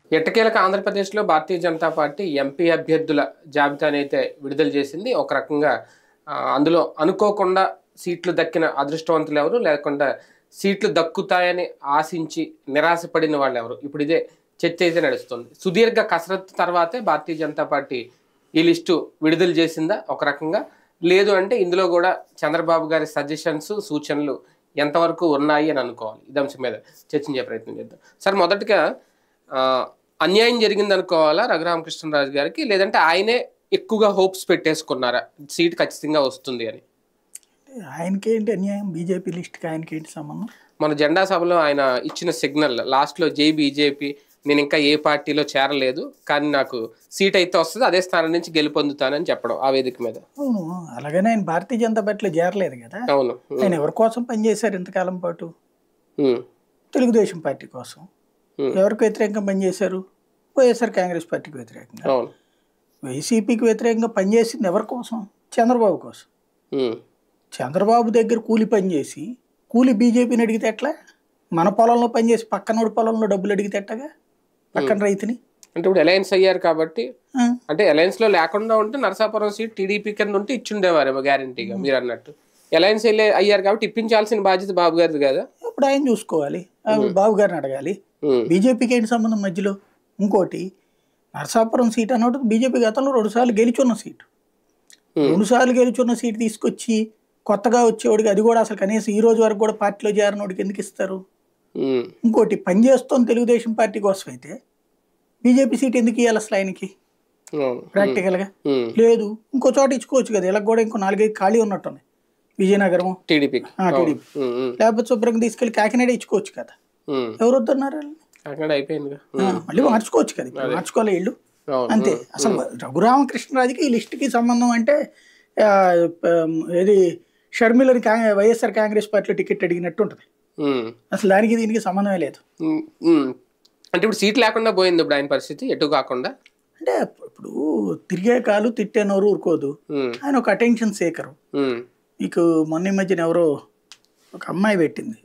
ఎట్టకేలకు ఆంధ్రప్రదేశ్లో భారతీయ Janata party MP అభ్యర్థుల జాబితాని అయితే విడుదల చేసింది ఒక రకంగా ఆ, అందులో అనుకోకుండా సీట్లు దక్కిన అదృష్టవంతులు ఎవరు లేకుండా సీట్లు దక్కుతాయని ఆశించి నిరాశపడిన వాళ్ళు ఎవరు ఇప్పుడు ఇదే చర్చ అయితే నడుస్తుంది సుదీర్ఘ కసరత్తు తర్వాతే భారతీయ జనతా పార్టీ ఈ లిస్టు విడుదల చేసిందా ఒక రకంగా లేదు అంటే ఇందులో కూడా చంద్రబాబు గారి సజెషన్స్ సూచనలు ఎంతవరకు ఉన్నాయి అని అనుకోవాలి ఇది అంశం మీద చర్చించే ప్రయత్నం చేద్దాం సార్ మొదటగా ఆ, అన్యాయం జరిగింది అనుకోవాలా రఘురామకృష్ణరాజు గారికి లేదంటే ఆయనే ఎక్కువగా హోప్స్ పెట్టేసుకున్నారా సీట్ ఖచ్చితంగా వస్తుంది అని ఆయనకి ఏంటి అన్యాయం బీజేపీ లిస్ట్కి ఆయనకి ఏంటి సంబంధం మన జెండా సభలో ఆయన ఇచ్చిన సిగ్నల్ లాస్ట్లో జై బీజేపీ నేను ఇంకా ఏ పార్టీలో చేరలేదు కానీ నాకు సీట్ అయితే వస్తుంది అదే స్థానం నుంచి గెలుపొందుతానని చెప్పడం ఆ వేదిక మీద అవును అలాగనే ఆయన భారతీయ జనతా పార్టీలో చేరలేదు కదా అవును ఆయన ఎవరి కోసం పనిచేశారు ఇంతకాలం పాటు ఉమ్, తెలుగుదేశం పార్టీ కోసం Hmm. ఎవరికి వ్యతిరేకంగా పనిచేశారు వైఎస్ఆర్ కాంగ్రెస్ పార్టీకి వ్యతిరేకంగా అవును వైసీపీకి వ్యతిరేకంగా పనిచేసింది ఎవరి కోసం చంద్రబాబు కోసం ఉమ్, చంద్రబాబు దగ్గర కూలి పని చేసి కూలి బీజేపీని అడిగితే ఎట్లా మన పొలంలో పనిచేసి పక్కనోడి పొలంలో డబ్బులు అడిగితే ఎట్టగా పక్కన రైతుని అంటే ఇప్పుడు అలయన్స్ అయ్యారు కాబట్టి ఆ, అంటే అలయన్స్ లో లేకుండా ఉంటే నరసాపురం సీట్ టీడీపీ కింద ఉంటే ఇచ్చుండేవారేమో గ్యారంటీగా మీరు అన్నట్టు అలయన్స్ అయ్యారు కాబట్టి ఇప్పించాల్సిన బాధ్యత బాబు గారిది కదా ఇప్పుడు ఆయన చూసుకోవాలి ఆ, బాబు గారిని అడగాలి ఉమ్, బీజేపీకి ఏంటి సంబంధం మధ్యలో ఇంకోటి నరసాపురం సీట్ అన్నట్టు బీజేపీ గతంలో రెండుసార్లు గెలిచున్న సీటు Hmm. రెండుసార్లు గెలిచున్న సీట్ తీసుకొచ్చి కొత్తగా వచ్చేవాడికి అది కూడా అసలు కనీసం ఈ రోజు వరకు కూడా పార్టీలో చేరినోడికి ఎందుకు ఇస్తారు ఉమ్, ఇంకోటి పనిచేస్తోంది తెలుగుదేశం పార్టీ కోసం అయితే బీజేపీ సీట్ ఎందుకు ఇవ్వాలి అసలు ఆయనకి అవును ప్రాక్టికల్గా ఉమ్, లేదు ఇంకో చోట ఇచ్చుకోవచ్చు కదా ఇలా కూడా ఇంకో నాలుగైదు ఖాళీ ఉన్నట్టున్నాయి విజయనగరం టీడీపీకి ఆ, టీడీపీ ఉమ్, ఉమ్, లేకపోతే శుభ్రంగా తీసుకెళ్ళి కాకినాడ ఇచ్చుకోవచ్చు కదా ఉమ్. ఎవరు వద్దన్నారు వాళ్ళని? అక్కడ అయిపోయిందిగా ఆ, మళ్ళీ మార్చుకోవచ్చు కదా ఇప్పుడు మార్చుకోలే ఇల్లు అవును అంతే అసలు రఘురామకృష్ణరాజుకి ఈ లిస్టుకి సంబంధం అంటే ఆ, ప- ఏది షర్మిలని కాంగ్ వైఎస్ఆర్ కాంగ్రెస్ పార్టీలో టికెట్ అడిగినట్టు ఉంటుంది ఉమ్, అసలు దానికి దీనికి సంబంధమే లేదు ఉమ్, ఉమ్. అంటే ఇప్పుడు సీట్ లేకుండా పోయింది ఇప్పుడు ఆయన పరిస్థితి ఎటు కాకుండా అంటే ఇప్పుడు తిరిగే కాలు తిట్టే నోరు ఊరుకోదు ఉమ్, ఆయన ఒక అటెన్షన్ సేకరు ఉమ్, మీకు మొన్న ఈ మధ్యన ఎవరో ఒక అమ్మాయి పెట్టింది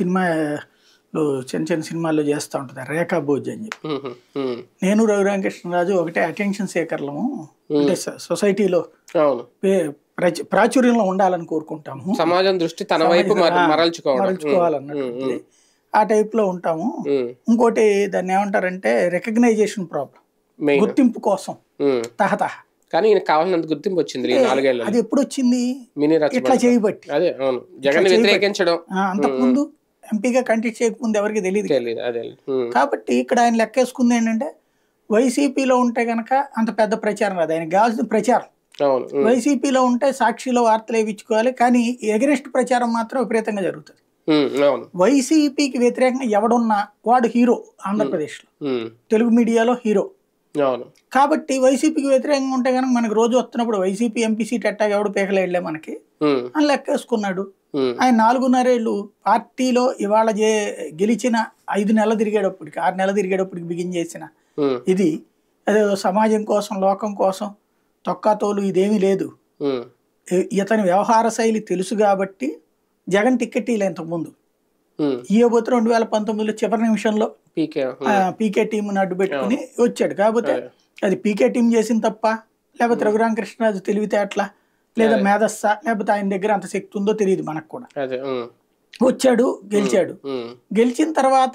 సినిమాలో చిన్న చిన్న సినిమాల్లో చేస్తూ ఉంటుంది రేఖా భోజ్ అని చెప్పి ఉమ్, ఉమ్. నేను రఘురామకృష్ణరాజు ఒకటే అటెన్షన్ సేకర్లము అంటే సొ- సొసైటీలో అవును పే- ప్రాచు- ప్రాచుర్యంలో ఉండాలని కోరుకుంటాము సమాజం దృష్టి తన వైపు మర- మరల్చుకోవడం మరల్చుకోవాలన్నట్టు ఆ టైప్ లో ఉంటాము ఉమ్, ఇంకోటి దాన్ని ఏమంటారంటే రికగ్నైజేషన్ ప్రాబ్లం మెయిన్ గుర్తింపు కోసం ఉమ్. తహతహ కానీ ఈయన కావాలన్నంత గుర్తింపు వచ్చింది ఈ నాలుగేళ్ళు అది ఎప్పుడు వచ్చింది మినీ ఇట్లా రచ్చబండ చేయబట్టి అదే అవును జగన్ వ్యతిరేకించడం ఆ, అంతకుముందు ఎంపీగా కంటెస్ట్ చేయకముందు ఎవరికి తెలియదు తెలియదు అదే ఉమ్, కాబట్టి ఇక్కడ ఆయన లెక్కేసుకుంది ఏంటంటే వైసీపీలో ఉంటే గనక అంత పెద్ద ప్రచారం రాదు ఆయన కావాల్సిన ప్రచారం అవును ఉమ్, వైసీపీలో ఉంటే సాక్షిలో వార్తలు వేయించుకోవాలి కానీ ఎగరెస్ట్ ప్రచారం మాత్రం విపరీతంగా జరుగుతుంది ఉమ్, అవును వైసీపీకి వ్యతిరేకంగా ఎవడున్నా వాడు హీరో ఆంధ్రప్రదేశ్లో ఉమ్, తెలుగు మీడియాలో హీరో అవును కాబట్టి వైసీపీకి వ్యతిరేకంగా ఉంటే కనుక మనకి రోజు వస్తున్నప్పుడు వైసీపీ ఎంపీ సీట్ ఎట్టాగా ఎవడు పీకలేళ్లే మనకి ఉమ్, అని లెక్కేసుకున్నాడు ఉమ్, ఆయన నాలుగున్నరేళ్ళు పార్టీలో ఇవాళ జే గెలిచిన ఐదు నెలలు తిరిగేటప్పటికి ఆరు నెలలు తిరిగేటప్పటికి బిగిన్ చేసిన ఉమ్, ఇది అదే సమాజం కోసం లోకం కోసం తొక్కాతోలు ఇదేమీ లేదు ఉమ్, ఇ- ఇతని వ్యవహార శైలి తెలుసు కాబట్టి జగన్ టికెట్ ఇలా ఇంతకుముందు ఉమ్, ఇవ్వబోతే రెండు వేల పంతొమ్మిదిలో చివరి నిమిషంలో పీకే ఆ, పీకే టీంని అడ్డు పెట్టుకుని వచ్చాడు కాకపోతే అది పీకే టీం చేసిన తప్ప లేకపోతే రఘురామకృష్ణరాజు తెలివితేటల లేదా మేధస్స లేకపోతే ఆయన దగ్గర అంత శక్తి ఉందో తెలియదు మనకు కూడా అదే ఉమ్, వచ్చాడు గెలిచాడు ఉమ్, గెలిచిన తర్వాత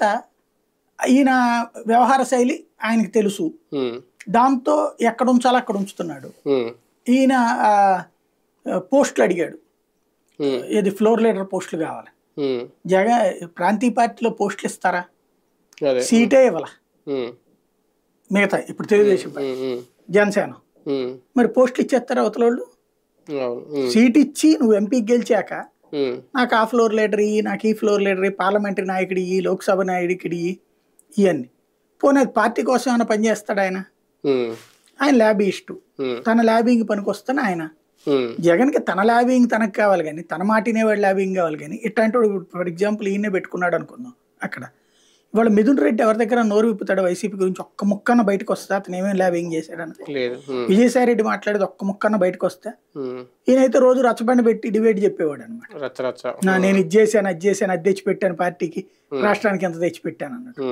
ఈయన వ్యవహార శైలి ఆయనకి తెలుసు ఉమ్, దాంతో ఎక్కడ ఉంచాలో అక్కడ ఉంచుతున్నాడు ఉమ్, ఈయన ఆ, పోస్టులు అడిగాడు ఉమ్, ఏది ఫ్లోర్ లీడర్ పోస్టులు కావాలి ఉమ్, జగన్ ప్రాంతీయ పార్టీలో పోస్టులు ఇస్తారా అదే సీటే ఇవ్వాల ఉమ్, మిగతా ఇప్పుడు తెలుగుదేశం పార్టీ ఉమ్, ఉమ్, జనసేన ఉమ్, మరి పోస్టులు ఇచ్చేస్తారా అవతల వాళ్ళు అవును ఉమ్, సీట్ ఇచ్చి నువ్వు ఎంపీకి గెలిచాక ఉమ్, నాకు ఆ ఫ్లోర్ లీడర్ ఇయ్యి నాకు ఈ ఫ్లోర్ లీడర్ ఇయ్యి పార్లమెంటరీ నాయకుడి ఇయ్యి లోక్సభ నాయకుడి ఇయ్యి ఇవన్నీ పోనీ అది పార్టీ కోసం ఏమైనా పనిచేస్తాడు ఆయన ఉమ్, ఆయన ల్యాబిస్ట్ ఉమ్, తన ల్యాబింగ్ పనికి వస్తాను ఆయన ఉమ్, జగన్కి తన ల్యాబింగ్ తనకు కావాలి కానీ తన మాటినేవాడు ల్యాబింగ్ కావాలి కానీ ఇట్లాంటి ఫర్ ఎగ్జాంపుల్ ఈయనే పెట్టుకున్నాడు అనుకుందాం అక్కడ ఇవాళ మిథున్ రెడ్డి ఎవరి దగ్గర నోరు విప్పుతాడు వైసీపీ గురించి ఒక్క ముక్కన బయటకు వస్తే అతను ఏమేమి ల్యాబింగ్ చేశాడన్నది లేదు ఉమ్, విజయసాయి రెడ్డి మాట్లాడేది ఒక్క ముక్కన బయటకు వస్తే ఉమ్, ఈయనైతే రోజు రచ్చబండ పెట్టి డిబేట్ చెప్పేవాడు అనమాట రచ్చ రచ్చ నా నేను ఇది చేశాను అది చేశాను అది తెచ్చి పెట్టాను పార్టీకి రాష్ట్రానికి ఎంత తెచ్చి పెట్టాను అన్నట్టు ఉమ్,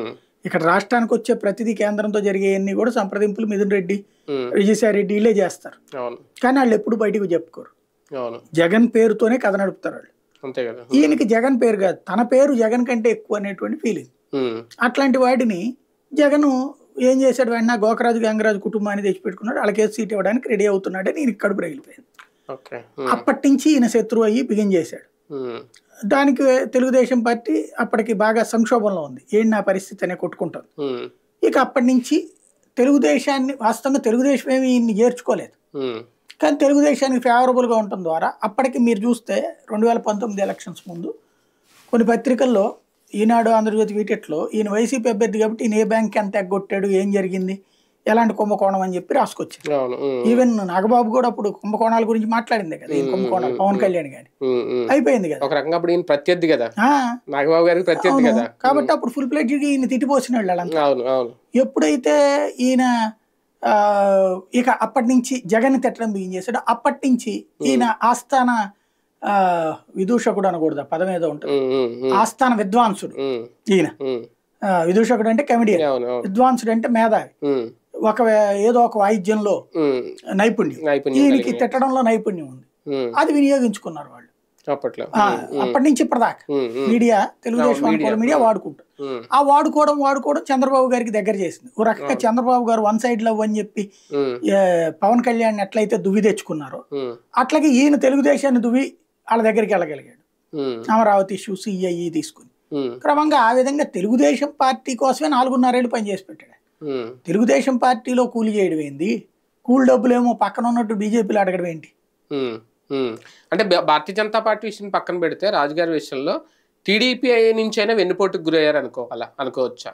ఇక్కడ రాష్ట్రానికి వచ్చే ప్రతిదీ కేంద్రంతో జరిగేవన్నీ కూడా సంప్రదింపులు మిథున్ రెడ్డి ఉమ్, విజయసాయి రెడ్డి వీళ్ళే చేస్తారు అవును కానీ వాళ్ళు ఎప్పుడు బయటకు చెప్పుకోరు అవును జగన్ పేరుతోనే కథ నడుపుతారు వాళ్ళు అంతే కదా ఈయనకి జగన్ పేరు కాదు తన పేరు జగన్ కంటే ఎక్కువ అనేటువంటి ఫీలింగ్ ఉమ్, అట్లాంటి వాడిని జగన్ ఏం చేశాడు వెంటనే గోకరాజు గంగరాజు కుటుంబాన్ని తెచ్చిపెట్టుకున్నాడు వాళ్ళకే సీట్ ఇవ్వడానికి రెడీ అవుతున్నాడని ఈయనకి కడుపు రగిలిపోయింది ఓకే ఉమ్, అప్పటి నుంచి ఈయన శత్రువు అయ్యి బిగిన్ చేశాడు ఉమ్, దానికి తెలుగుదేశం పార్టీ అప్పటికి బాగా సంక్షోభంలో ఉంది ఏంటి నా పరిస్థితి అనే కొట్టుకుంటుంది ఉమ్, ఇక అప్పటి నుంచి తెలుగుదేశాన్ని వాస్తవంగా తెలుగుదేశం ఏమి ఈయన్ని చేర్చుకోలేదు ఉమ్, కానీ తెలుగుదేశానికి ఫేవరబుల్గా ఉండటం ద్వారా అప్పటికి మీరు చూస్తే రెండు వేల పంతొమ్మిది ఎలక్షన్స్ ముందు కొన్ని పత్రికల్లో ఈనాడు ఆంధ్రజ్యోతి వీటిట్లో ఈయన వైసీపీ అభ్యర్థి కాబట్టి ఈయన ఏ బ్యాంక్ ఎంత ఎగ్గొట్టాడు ఏం జరిగింది ఎలాంటి కుంభకోణం అని చెప్పి రాసుకొచ్చారు అవును ఉమ్, ఈవెన్ నాగబాబు కూడా అప్పుడు కుంభకోణాల గురించి మాట్లాడిందే కదా ఈ కుంభకోణాలు పవన్ కళ్యాణ్ గారి ఉమ్, ఉమ్. అయిపోయింది కదా ఒక రకంగా అప్పుడు ఈయన ప్రత్యర్థి కదా ఆ, నాగబాబు గారికి ప్రత్యర్థి అవును. కదా కాబట్టి అప్పుడు ఫుల్ ప్లేట్ ఈయన తిట్టిపోసిన వాళ్ళంతా అవును అవును ఎప్పుడైతే ఈయన ఆ, ఇక అప్పటి నుంచి జగన్ తిట్టడం బిగిన్ చేశాడు అప్పటి నుంచి ఈయన ఆస్థాన ఆ, విదూషకుడు అనకూడదు ఆ పదం ఏదో ఉంటుంది ఉమ్, ఉమ్, ఉమ్, ఆస్థాన విద్వాంసుడు ఉమ్, ఈయన ఉమ్. ఆ, విదూషకుడు అంటే కమెడియన్ అవును అవును విద్వాంసుడు అంటే మేధావి ఉమ్, ఒక ఏదో ఒక వాయిద్యంలో ఉమ్. నైపుణ్యం నైపుణ్యం ఈయనకి కలిగిన. తిట్టడంలో నైపుణ్యం ఉంది ఉమ్, అది వినియోగించుకున్నారు వాళ్ళు అప్పట్లో ఆ, అప్పటి నుంచి ఇప్పటిదాకా ఉమ్, ఉమ్, మీడియా తెలుగుదేశం అవును, అనుకూల మీడియా. మీడియా వాడుకుంటారు ఉమ్, ఆ వాడుకోవడం వాడుకోవడం చంద్రబాబు గారికి దగ్గర చేసింది ఓ రకంగా చంద్రబాబు గారు వన్ సైడ్ లవ్ అని చెప్పి ఉమ్, ఏ, పవన్ కళ్యాణ్ ఎట్లయితే దువ్వి తెచ్చుకున్నారో ఉమ్, అట్లాగే ఈయన తెలుగుదేశాన్ని దువ్వి వాళ్ళ దగ్గరికి వెళ్ళగలిగాడు ఉమ్, అమరావతి ఇష్యూ సిఐఈ తీసుకుని ఉమ్, క్రమంగా ఆ విధంగా తెలుగుదేశం పార్టీ కోసమే నాలుగున్నరేళ్ళు పనిచేసి పెట్టాడు ఉమ్, తెలుగుదేశం పార్టీలో కూలి చేయడం ఏంది కూలి డబ్బులేమో పక్కన ఉన్నట్టు బీజేపీలో అడగడం ఏంటి ఉమ్, ఉమ్. అంటే భా- భారతీయ జనతా పార్టీ విషయం పక్కన పెడితే రాజుగారి విషయంలో టీడీపీ నుంచైనా వెన్నుపోటుకు గురయ్యారు అనుకోవాలా అనుకోవచ్చా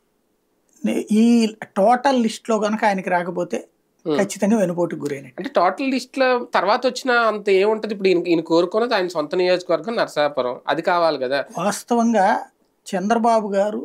నే- ఈ టోటల్ లిస్ట్ లో కనుక ఆయనకి రాకపోతే ఖచ్చితంగా వెనుపోటుకు గురైనట్టు అంటే టోటల్ లిస్ట్ లో తర్వాత వచ్చిన అంత ఏముంటది ఇప్పుడు ఈయన ఈయన కోరుకున్నది ఆయన సొంత నియోజకవర్గం నరసాపురం అది కావాలి కదా వాస్తవంగా చంద్రబాబు గారు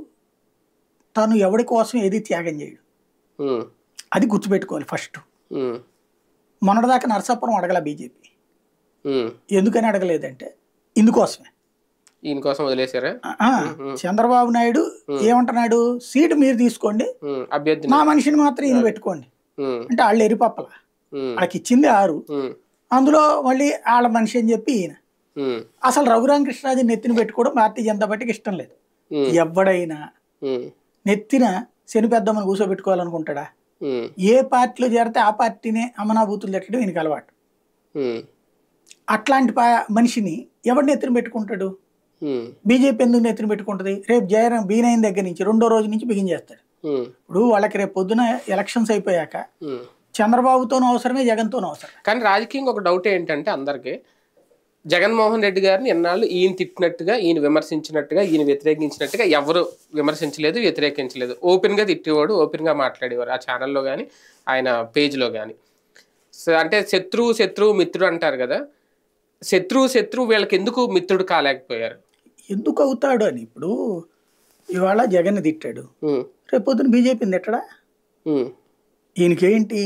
తను ఎవడి కోసం ఏది త్యాగం చేయడు ఉమ్, అది గుర్తుపెట్టుకోవాలి ఫస్ట్ ఉమ్, మొన్నటిదాకా నరసాపురం అడగల బీజేపీ ఉమ్. ఎందుకని అడగలేదంటే ఇందుకోసమే ఈయన కోసం వదిలేశారా ఆ, చంద్రబాబు నాయుడు ఏమంటున్నాడు సీటు మీరు తీసుకోండి ఉమ్, అభ్యర్థిని నా మనిషిని మాత్రం ఈయన పెట్టుకోండి ఉమ్, అంటే వాళ్ళు ఎరిపప్పల ఉమ్, వాళ్ళకి ఇచ్చింది ఆరు ఉమ్, అందులో మళ్ళీ వాళ్ళ మనిషి అని చెప్పి ఈయన ఉమ్, అసలు రఘురామకృష్ణరాజు నెత్తిన పెట్టుకోవడం భారతీయ జనతా పార్టీకి ఇష్టం లేదు ఉమ్, ఎవడైనా ఉమ్, నెత్తిన శని పెద్దమ్మని కూర్చోబెట్టుకోవాలనుకుంటాడా ఉమ్, ఏ పార్టీలో చేరితే ఆ పార్టీనే అమనాభూతులు తిట్టడం ఈయనకి అలవాటు ఉమ్, అట్లాంటి పా మనిషిని ఎవడు నెత్తిన పెట్టుకుంటాడు ఉమ్, బీజేపీ ఎందుకు నెత్తిన పెట్టుకుంటుంది రేపు జయరాం బీనైన్ దగ్గర నుంచి రెండో రోజు నుంచి బిగిన్ చేస్తాడు ఉమ్, ఇప్పుడు వాళ్ళకి రేపు పొద్దున ఎలక్షన్స్ అయిపోయాక ఉమ్. చంద్రబాబుతోనూ అవసరమే జగన్తోనూ అవసరం కానీ రాజకీయంగా ఒక డౌట్ ఏంటంటే అందరికి జగన్మోహన్ రెడ్డి గారిని ఎన్నాళ్ళు ఈయన తిట్టినట్టుగా ఈయన విమర్శించినట్టుగా ఈయన వ్యతిరేకించినట్టుగా ఎవరు విమర్శించలేదు వ్యతిరేకించలేదు ఓపెన్గా తిట్టేవాడు ఓపెన్గా మాట్లాడేవారు ఆ ఛానల్లో కానీ ఆయన పేజ్లో కానీ సో అంటే శత్రువు శత్రువు మిత్రుడు అంటారు కదా శత్రువు శత్రువు వీళ్ళకి ఎందుకు మిత్రుడు కాలేకపోయారు ఎందుకు అవుతాడు అని ఇప్పుడు ఇవాళ జగన్ తిట్టాడు ఉమ్, రేపు పొద్దున బీజేపీని తిట్టడా ఉమ్, ఈయనకేంటి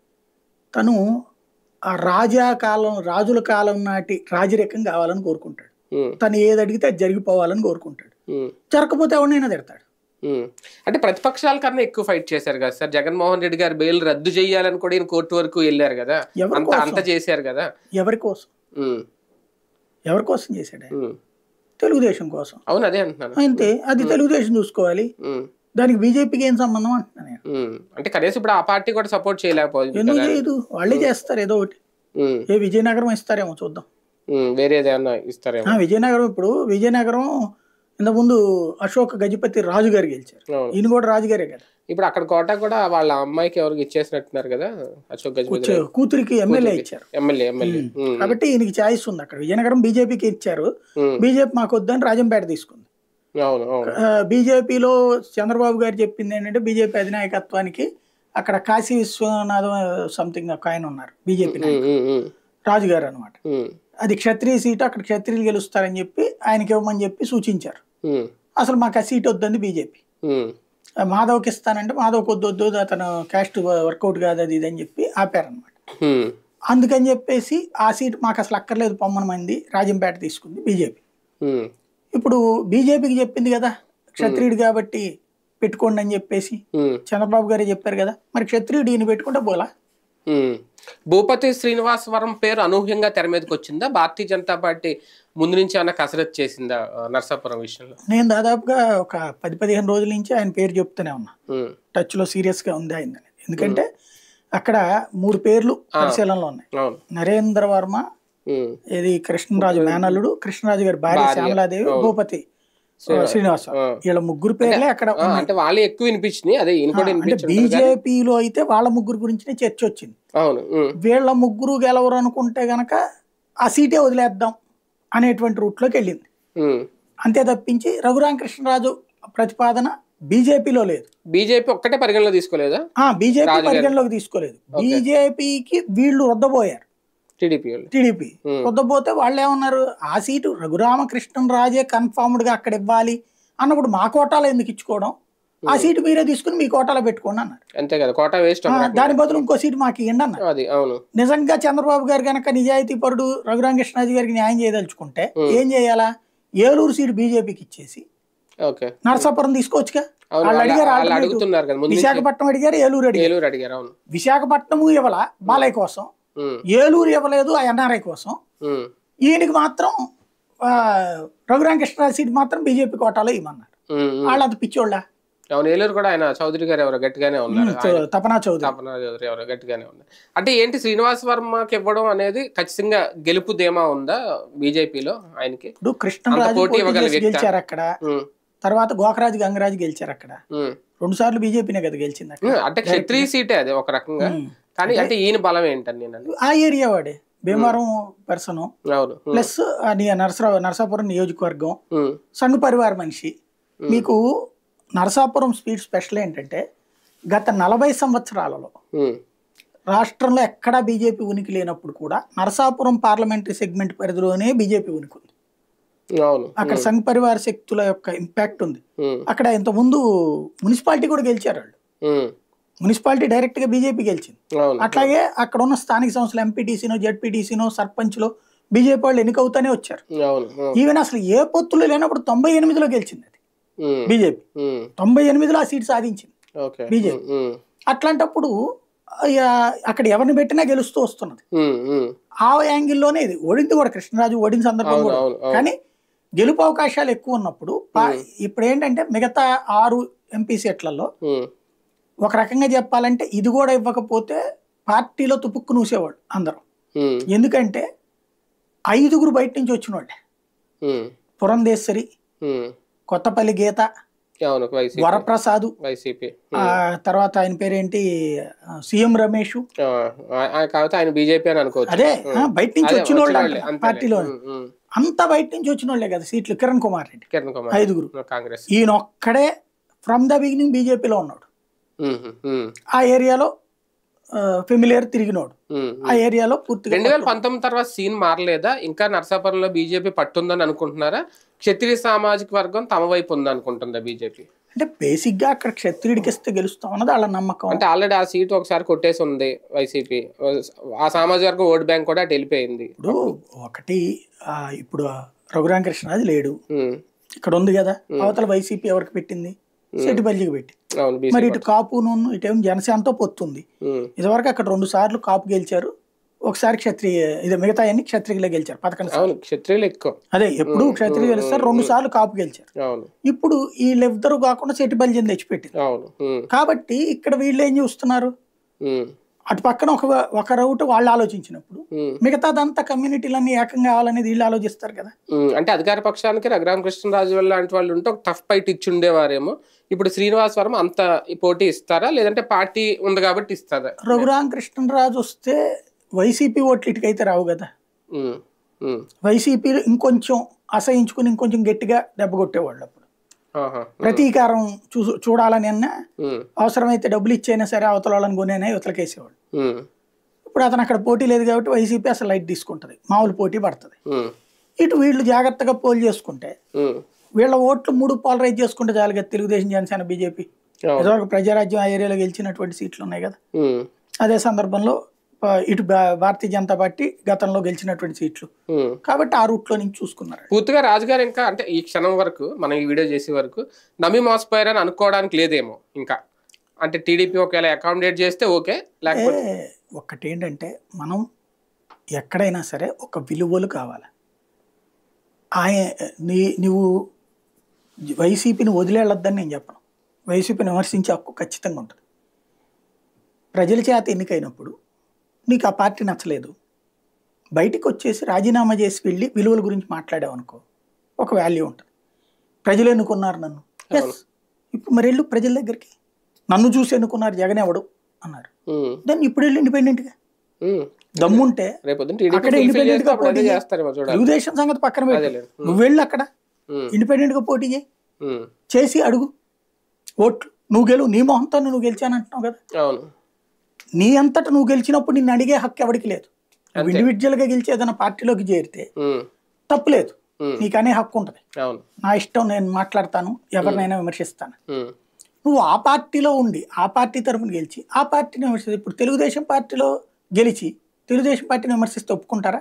తను ఆ రాజా కాలం రాజుల కాలం నాటి రాజరికం కావాలని కోరుకుంటాడు ఉమ్, తను ఏది అడిగితే అది జరిగిపోవాలని కోరుకుంటాడు ఉమ్. జరగకపోతే ఎవరినైనా తిడతాడు ఉమ్. అంటే ప్రతిపక్షాల కన్నా ఎక్కువ ఫైట్ చేశారు కదా సార్ జగన్మోహన్ రెడ్డి గారు బెయిల్ రద్దు చేయాలని కూడా ఈయన కోర్టు వరకు వెళ్ళారు కదా ఎవరి అంత అంత చేశారు కదా ఎవరి కోసం ఉమ్, ఎవరి కోసం చేశాడు ఆయన? ఉమ్. తెలుగుదేశం కోసం అవును అదే అంటున్నాను అంతే అది తెలుగుదేశం చూసుకోవాలి ఉమ్, దానికి బీజేపీకి ఏం సంబంధం అంటున్నాను నేను ఉమ్. అంటే కనీసం ఇప్పుడు ఆ పార్టీ కూడా సపోర్ట్ చేయలేకపోయింది ఎందుకు కదా చేయదు వాళ్ళే చేస్తారు ఏదో ఒకటి ఉమ్, ఏ విజయనగరం ఇస్తారేమో చూద్దాం ఉమ్. వేరేది ఏమన్నా ఇస్తారేమో ఆ, విజయనగరం ఇప్పుడు విజయనగరం ఇంతకుముందు అశోక్ గజపతి రాజు గారు గెలిచారు అవును ఈయన కూడా రాజుగారే కదా ఇప్పుడు అక్కడ కోట కూడా వాళ్ళ అమ్మాయికి ఎవరికి ఇచ్చేసినట్టున్నారు కదా అశోక్ గజపతి వచ్చే కూతురికి ఎమ్మెల్యే ఇచ్చారు ఎమ్మెల్యే ఎమ్మెల్యే ఉమ్, కాబట్టి ఈయనకి ఛాయిస్ ఉంది అక్కడ విజయనగరం బీజేపీకి ఇచ్చారు ఉమ్. బీజేపీ మాకు వద్దని రాజంపేట తీసుకుంది అవును అవును ఆ, బీజేపీలో చంద్రబాబు గారు చెప్పింది ఏంటంటే బీజేపీ అధినాయకత్వానికి అక్కడ కాశీ విశ్వనాథం సంథింగ్ ఒక ఆయన ఉన్నారు బీజేపీ ఉమ్, ఉమ్, ఉమ్, రాజు గారు అనమాట ఉమ్, అది క్షత్రియ సీటు అక్కడ క్షత్రియులు గెలుస్తారని చెప్పి ఆయనకి ఇవ్వమని చెప్పి సూచించారు ఉమ్, అసలు మాకు ఆ సీట్ వద్దంది బీజేపీ ఉమ్, మాధవ్కి ఇస్తానంటే మాధవ్ కొద్ది వద్దు అతను క్యాస్ట్ వర్కౌట్ కాదు అది ఇది అని చెప్పి ఆపారనమాట ఉమ్, అందుకని చెప్పేసి ఆ సీట్ మాకు అసలు అక్కర్లేదు పొమ్మన మంది రాజంపేట తీసుకుంది బీజేపీ ఉమ్, ఇప్పుడు బీజేపీకి చెప్పింది కదా క్షత్రియుడు కాబట్టి పెట్టుకోండి అని చెప్పేసి ఉమ్, చంద్రబాబు గారే చెప్పారు కదా మరి క్షత్రియుడు ఈయన పెట్టుకుంటే పోలా ఉమ్. భూపతి శ్రీనివాసవరం పేరు అనూహ్యంగా తెర మీదకి వచ్చిందా భారతీయ జనతా పార్టీ ముందు నుంచి ఏమన్నా కసరత్ చేసిందా ఆ, నర్సాపురం విషయంలో నేను దాదాపుగా ఒక పది పదిహేను రోజుల నుంచి ఆయన పేరు చెప్తూనే ఉన్నా ఉమ్, టచ్లో సీరియస్గా ఉంది ఆయన ఎందుకంటే అక్కడ మూడు పేర్లు పరిశీలనలో ఉన్నాయి అవును నరేంద్ర వర్మ ఉమ్, ఇది కృష్ణరాజు మేనల్లుడు కృష్ణరాజు గారి భార్య భార్య, శ్యామలాదేవి అవును. భూపతి శ్రీనివాస ఆ. వీళ్ళ ముగ్గురు పేర్లే అక్కడ ఆ, అంటే వాళ్ళే ఎక్కువ వినిపించినాయి అదే ఈయన కూడా అంటే వినిపించారు బీజేపీలో అయితే వాళ్ళ ముగ్గురు గురించినే చర్చ వచ్చింది అవును ఉమ్, వీళ్ళ ముగ్గురు గెలవరు అనుకుంటే గనక ఆ సీటే వదిలేద్దాం అనేటువంటి రూట్లోకి వెళ్ళింది ఉమ్. అంతే తప్పించి రఘురామకృష్ణరాజు ప్రతిపాదన బీజేపీలో లేదు బీజేపీ ఒక్కటే పరిగణలో తీసుకోలేదా ఆ బీజేపీ రాజుగారు. పరిగణలోకి తీసుకోలేదు బీజేపీకి వీళ్ళు రుద్దబోయారు టీడీపీ వాళ్ళు టీడీపీ Hmm. రుద్దబోతే వాళ్ళు ఏమన్నారు ఆ సీటు రఘురామకృష్ణన్ రాజే కన్ఫర్మ్డ్ గా అక్కడ ఇవ్వాలి అన్నప్పుడు మా కోటాలో ఎందుకు ఇచ్చుకోవడం ఆ సీటు మీరే తీసుకుని మీ కోటాలో పెట్టుకోండి అన్నారు అంతే కదా కోట వేస్ట్ ఆ, దాని బదులు ఇంకో సీటు మాకు ఇవ్వండి అన్నారు అది అవును నిజంగా చంద్రబాబు గారు కనుక నిజాయితీ పరుడు రఘురామకృష్ణరాజు గారికి న్యాయం చేయదలుచుకుంటే ఏం చేయాలా ఏలూరు సీటు బీజేపీకి ఇచ్చేసి ఓకే నరసాపురం తీసుకోవచ్చుగా అవును వాళ్ళు వాళ్ళ- అడిగారు వాళ్ళు alternative. అడుగుతున్నారు కదా ముందు నుంచి విశాఖపట్నం అడిగారు ఏలూరు అడిగారు ఏలూరు అడిగారు అవును విశాఖపట్నము ఇవ్వాల బాలయ్య కోసం ఉమ్, ఏలూరు ఇవ్వలేదు ఆ ఎన్ఆర్ఐ కోసం ఉమ్, ఈయనకి మాత్రం ఆ, రఘురామకృష్ణరాజు సీట్ మాత్రం బీజేపీ కోటాలో ఇవ్వమన్నారు ఉమ్, ఉమ్. వాళ్ళు అంత పిచ్చోళ్ళ అవును ఏలూరు కూడా ఆయన చౌదరి గారు ఎవరో గట్టిగానే ఉన్నారు ఆయన తపనా చౌదరి తపన చౌదరి ఎవరో గట్టిగానే ఉన్నారు అంటే ఏంటి శ్రీనివాస్ వర్మకి ఇవ్వడం అనేది ఖచ్చితంగా గెలుపు ధీమా ఉందా బీజేపీలో ఆయనకి ఇప్పుడు కృష్ణరాజు పోటీ పోటీ ఇవ్వగల చేసి వ్యక్తా? గెలిచారు అక్కడ ఉమ్, తర్వాత గోకరాజు గంగరాజు గెలిచారు అక్కడ ఉమ్, రెండు సార్లు బీజేపీనే కదా గెలిచింది అక్కడ ఉమ్, అంటే క్షత్రియ సీటే అది ఒక రకంగా ఉమ్. కానీ అంటే ఈయన బలం ఏంటని నేను అనేది. ఆ ఏరియా వాడే భీమవరం పర్సన్ అవును ఉమ్, ప్లస్ నరసరా నరసాపురం నియోజకవర్గం ఉమ్, సంఘ పరివార మనిషి మీకు నరసాపురం స్పీడ్ స్పెషల్ ఏంటంటే గత నలభై సంవత్సరాలలో ఉమ్, రాష్ట్రంలో ఎక్కడా బీజేపీ ఉనికి లేనప్పుడు కూడా నరసాపురం పార్లమెంటరీ సెగ్మెంట్ పరిధిలోనే బీజేపీ ఉనికి ఉంది అవును అక్కడ సంఘ పరివార శక్తుల యొక్క ఇంపాక్ట్ ఉంది ఉమ్, అక్కడ ఇంతకుముందు మున్సిపాలిటీ కూడా గెలిచారు వాళ్ళు ఉమ్, మున్సిపాలిటీ డైరెక్ట్ గా బీజేపీ గెలిచింది అవును అట్లాగే అక్కడ ఉన్న స్థానిక సంస్థలు ఎంపీటీసీనో జెడ్పీటీసీనో సర్పంచ్లో బీజేపీ వాళ్ళు ఎన్నికవుతానే వచ్చారు అవును ఉమ్, ఈవెన్ అసలు ఏ పొత్తులు లేనప్పుడు తొంభై ఎనిమిదిలో గెలిచింది అది ఉమ్, బీజేపీ ఉమ్, తొంభై ఎనిమిదిలో ఆ సీట్ సాధించింది ఓకే బీజేపీ. ఉమ్, ఉమ్, అట్లాంటప్పుడు ఇక అక్కడ ఎవరిని పెట్టినా గెలుస్తూ వస్తున్నది ఉమ్, ఉమ్, ఆ యాంగిల్లోనే ఇది ఓడింది కూడా కృష్ణరాజు ఓడిన సందర్భం అవును కూడా అవును అవును కానీ గెలుపు అవకాశాలు ఎక్కువ ఉన్నప్పుడు పా- ఇప్పుడు ఏంటంటే మిగతా ఆరు ఎంపీ సీట్లలో ఉమ్, ఒక రకంగా చెప్పాలంటే ఇది కూడా ఇవ్వకపోతే పార్టీలో తుపుక్కు నూసేవాళ్ళు అందరూ ఉమ్, ఎందుకంటే ఐదుగురు బయట నుంచి వచ్చిన వాళ్ళే ఉమ్, పురంధేశ్వరి ఉమ్, కొత్తపల్లి గీత అవును వైసీపీ వరప్రసాద్ వైసీపీ ఆ తర్వాత ఆయన పేరేంటి ఆ, సీఎం రమేష్ ఆ, ఆ- ఆ- కాకపోతే ఆయన బీజేపీ అని అనుకోవచ్చు అదే ఆ, బయట నుంచి అదే, వచ్చిన వాళ్ళు వచ్చినోళ్ళే, అంటారు అంతేలే. పార్టీలో ఉమ్, ఉమ్. అంతా బయట నుంచి వచ్చిన వాళ్ళే కదా సీట్లు కిరణ్ కుమార్ రెడ్డి కిరణ్ కుమార్ ఐదుగురు కాంగ్రెస్ ఈయన ఒక్కడే ఫ్రమ్ ద బిగినింగ్ బీజేపీలో ఉన్నాడు ఉమ్, ఉమ్, ఆ ఏరియాలో ఫెమిలియర్ తిరిగినోడు ఉమ్, ఆ ఏరియాలో పూర్తిగా రెండు వేల పంతొమ్మిది తర్వాత సీన్ మారలేదా ఇంకా నర్సాపురంలో బీజేపీ పట్టుందని అనుకుంటున్నారా క్షత్రియ సామాజిక వర్గం తమ వైపు ఉంది అనుకుంటుందా బీజేపీ అంటే బేసిక్ గా అక్కడ క్షత్రియుడికి ఇస్తే గెలుస్తాం అన్నది వాళ్ళ నమ్మకం అంటే ఆల్రెడీ ఆ సీట్ ఒకసారి కొట్టేసి ఉంది వైసీపీ ఆ సామాజిక వర్గం ఓటు బ్యాంక్ కూడా అటు వెళ్ళిపోయింది ఇప్పుడు ఒకటి ఆ, ఇప్పుడు రఘురామకృష్ణరాజు లేడు ఉమ్, ఇక్కడ ఉంది కదా అవతల వైసీపీ ఎవరికి పెట్టింది సెట్టిపల్లికి పెట్టి అవును బీసీ మరి ఇటు కాపును ఇటేమో జనసేనతో పొత్తుంది ఉమ్, ఇదివరకు అక్కడ రెండు సార్లు కాపు గెలిచారు ఒకసారి క్షత్రియ ఇది మిగతా అన్ని క్షత్రియులే గెలిచారు పథకం అవును క్షత్రియులు ఎక్కువ అదే ఎప్పుడు క్షత్రియ గెలుస్తారు రెండు సార్లు కాపు గెలిచారు అవును ఇప్పుడు వీళ్ళిద్దరు కాకుండా సెట్టిపల్లి తెచ్చిపెట్టింది అవును ఉమ్, కాబట్టి ఇక్కడ వీళ్ళు ఏం చూస్తున్నారు ఉమ్, అటు పక్కన ఒక ఒక రౌట్ వాళ్ళు ఆలోచించినప్పుడు ఉమ్. మిగతాదంతా కమ్యూనిటీలన్నీ ఏకం కావాలనేది వీళ్ళు ఆలోచిస్తారు కదా ఉమ్, అంటే అధికార పక్షానికి రఘురామకృష్ణరాజు వల్ల లాంటి వాళ్ళు ఉంటే ఒక టఫ్ ఫైట్ ఇచ్చి ఉండేవారేమో ఇప్పుడు శ్రీనివాస్ వర్మ అంత ఈ పోటీ ఇస్తారా లేదంటే పార్టీ ఉంది కాబట్టి ఇస్తారా రఘురామ కృష్ణరాజు వస్తే వైసీపీ ఓట్లు ఇటుకైతే రావు కదా ఉమ్, ఉమ్, వైసీపీ ఇంకొంచెం అసహించుకుని ఇంకొంచెం గట్టిగా దెబ్బ కొట్టేవాళ్ళు అప్పుడు ఆహా, ప్రతీకారం చూ చూడాలని అన్నా ఉమ్, అవసరమైతే డబ్బులు ఇచ్చైనా సరే అవతల వాళ్ళని కొనేనా ఇవతలకేసేవాళ్ళు ఉమ్, ఇప్పుడు అతను అక్కడ పోటీ లేదు కాబట్టి వైసీపీ అసలు లైట్ తీసుకుంటుంది మామూలు పోటీ పడుతుంది ఉమ్, ఇటు వీళ్ళు జాగ్రత్తగా పోల్ చేసుకుంటే ఉమ్, వీళ్ళ ఓట్లు మూడు పాలరైజ్ చేసుకుంటే చాలు కదా తెలుగుదేశం జనసేన బీజేపీ అవును ఇదివరకు ప్రజారాజ్యం ఆ ఏరియాలో గెలిచినటువంటి సీట్లు ఉన్నాయి కదా ఉమ్, అదే సందర్భంలో ఆ, ఇటు భా- భారతీయ జనతా పార్టీ గతంలో గెలిచినటువంటి సీట్లు ఉమ్. కాబట్టి ఆ రూట్లో నుంచి చూసుకున్నారు పూర్తిగా రాజుగారు ఇంకా అంటే ఈ క్షణం వరకు మనం ఈ వీడియో చేసే వరకు నమ్మి మోసపోయారని అనుకోవడానికి లేదేమో ఇంకా అంటే టీడీపీ ఒకవేళ అకామిడేట్ చేస్తే ఓకే లేకపోతే ఏ, ఒక్కటేంటంటే మనం ఎక్కడైనా సరే ఒక విలువలు కావాలి ఆయ నీ నువ్వు వైసీపీని వదిలేళ్ళొద్దని నేను చెప్పను వైసీపీని విమర్శించే హక్కు ఖచ్చితంగా ఉంటుంది ప్రజల చేత ఎన్నికైనప్పుడు నీకు ఆ పార్టీ నచ్చలేదు బయటికి వచ్చేసి రాజీనామా చేసి వెళ్ళి విలువల గురించి మాట్లాడావు అనుకో ఒక వాల్యూ ఉంటుంది ప్రజలు ఎన్నుకున్నారు నన్ను ఎస్ ఇప్పుడు మరి వెళ్ళు ప్రజల దగ్గరికి నన్ను చూసి ఎన్నుకున్నారు జగన్ ఎవడు అన్నారు ఉమ్, దాన్ని ఇప్పుడు వెళ్ళి ఇండిపెండెంట్గా ఉమ్. దమ్ముంటే రేపొద్దున టీడీపీ అక్కడ fulfill independent చేస్తే గా అప్పుడు అదే పోటీ చేస్తారేమో చూడాలి తెలుగుదేశం సంగతి పక్కన పెట్టు అదేలే. నువ్వు వెళ్ళి అక్కడ ఉమ్, ఇండిపెండెంట్గా పోటీ చేయి ఉమ్. చేసి అడుగు ఓట్లు నువ్వు గెలువు నీ మొహంతో నువ్వు గెలిచానంటున్నావు కదా అవును నీ అంతట నువ్వు గెలిచినప్పుడు నిన్ను అడిగే హక్కు ఎవరికి లేదు నువ్వు ఇండివిజువల్గా గెలిచి ఏదైనా పార్టీలోకి చేరితే ఉమ్, తప్పులేదు ఉమ్. నీకు అనే హక్కు ఉంటుంది అవును నా ఇష్టం నేను మాట్లాడతాను ఎవరినైనా విమర్శిస్తాను ఉమ్, నువ్వు ఆ పార్టీలో ఉండి ఆ పార్టీ తరఫున గెలిచి ఆ పార్టీని విమర్శిస్తే ఇప్పుడు తెలుగుదేశం పార్టీలో గెలిచి తెలుగుదేశం పార్టీని విమర్శిస్తే ఒప్పుకుంటారా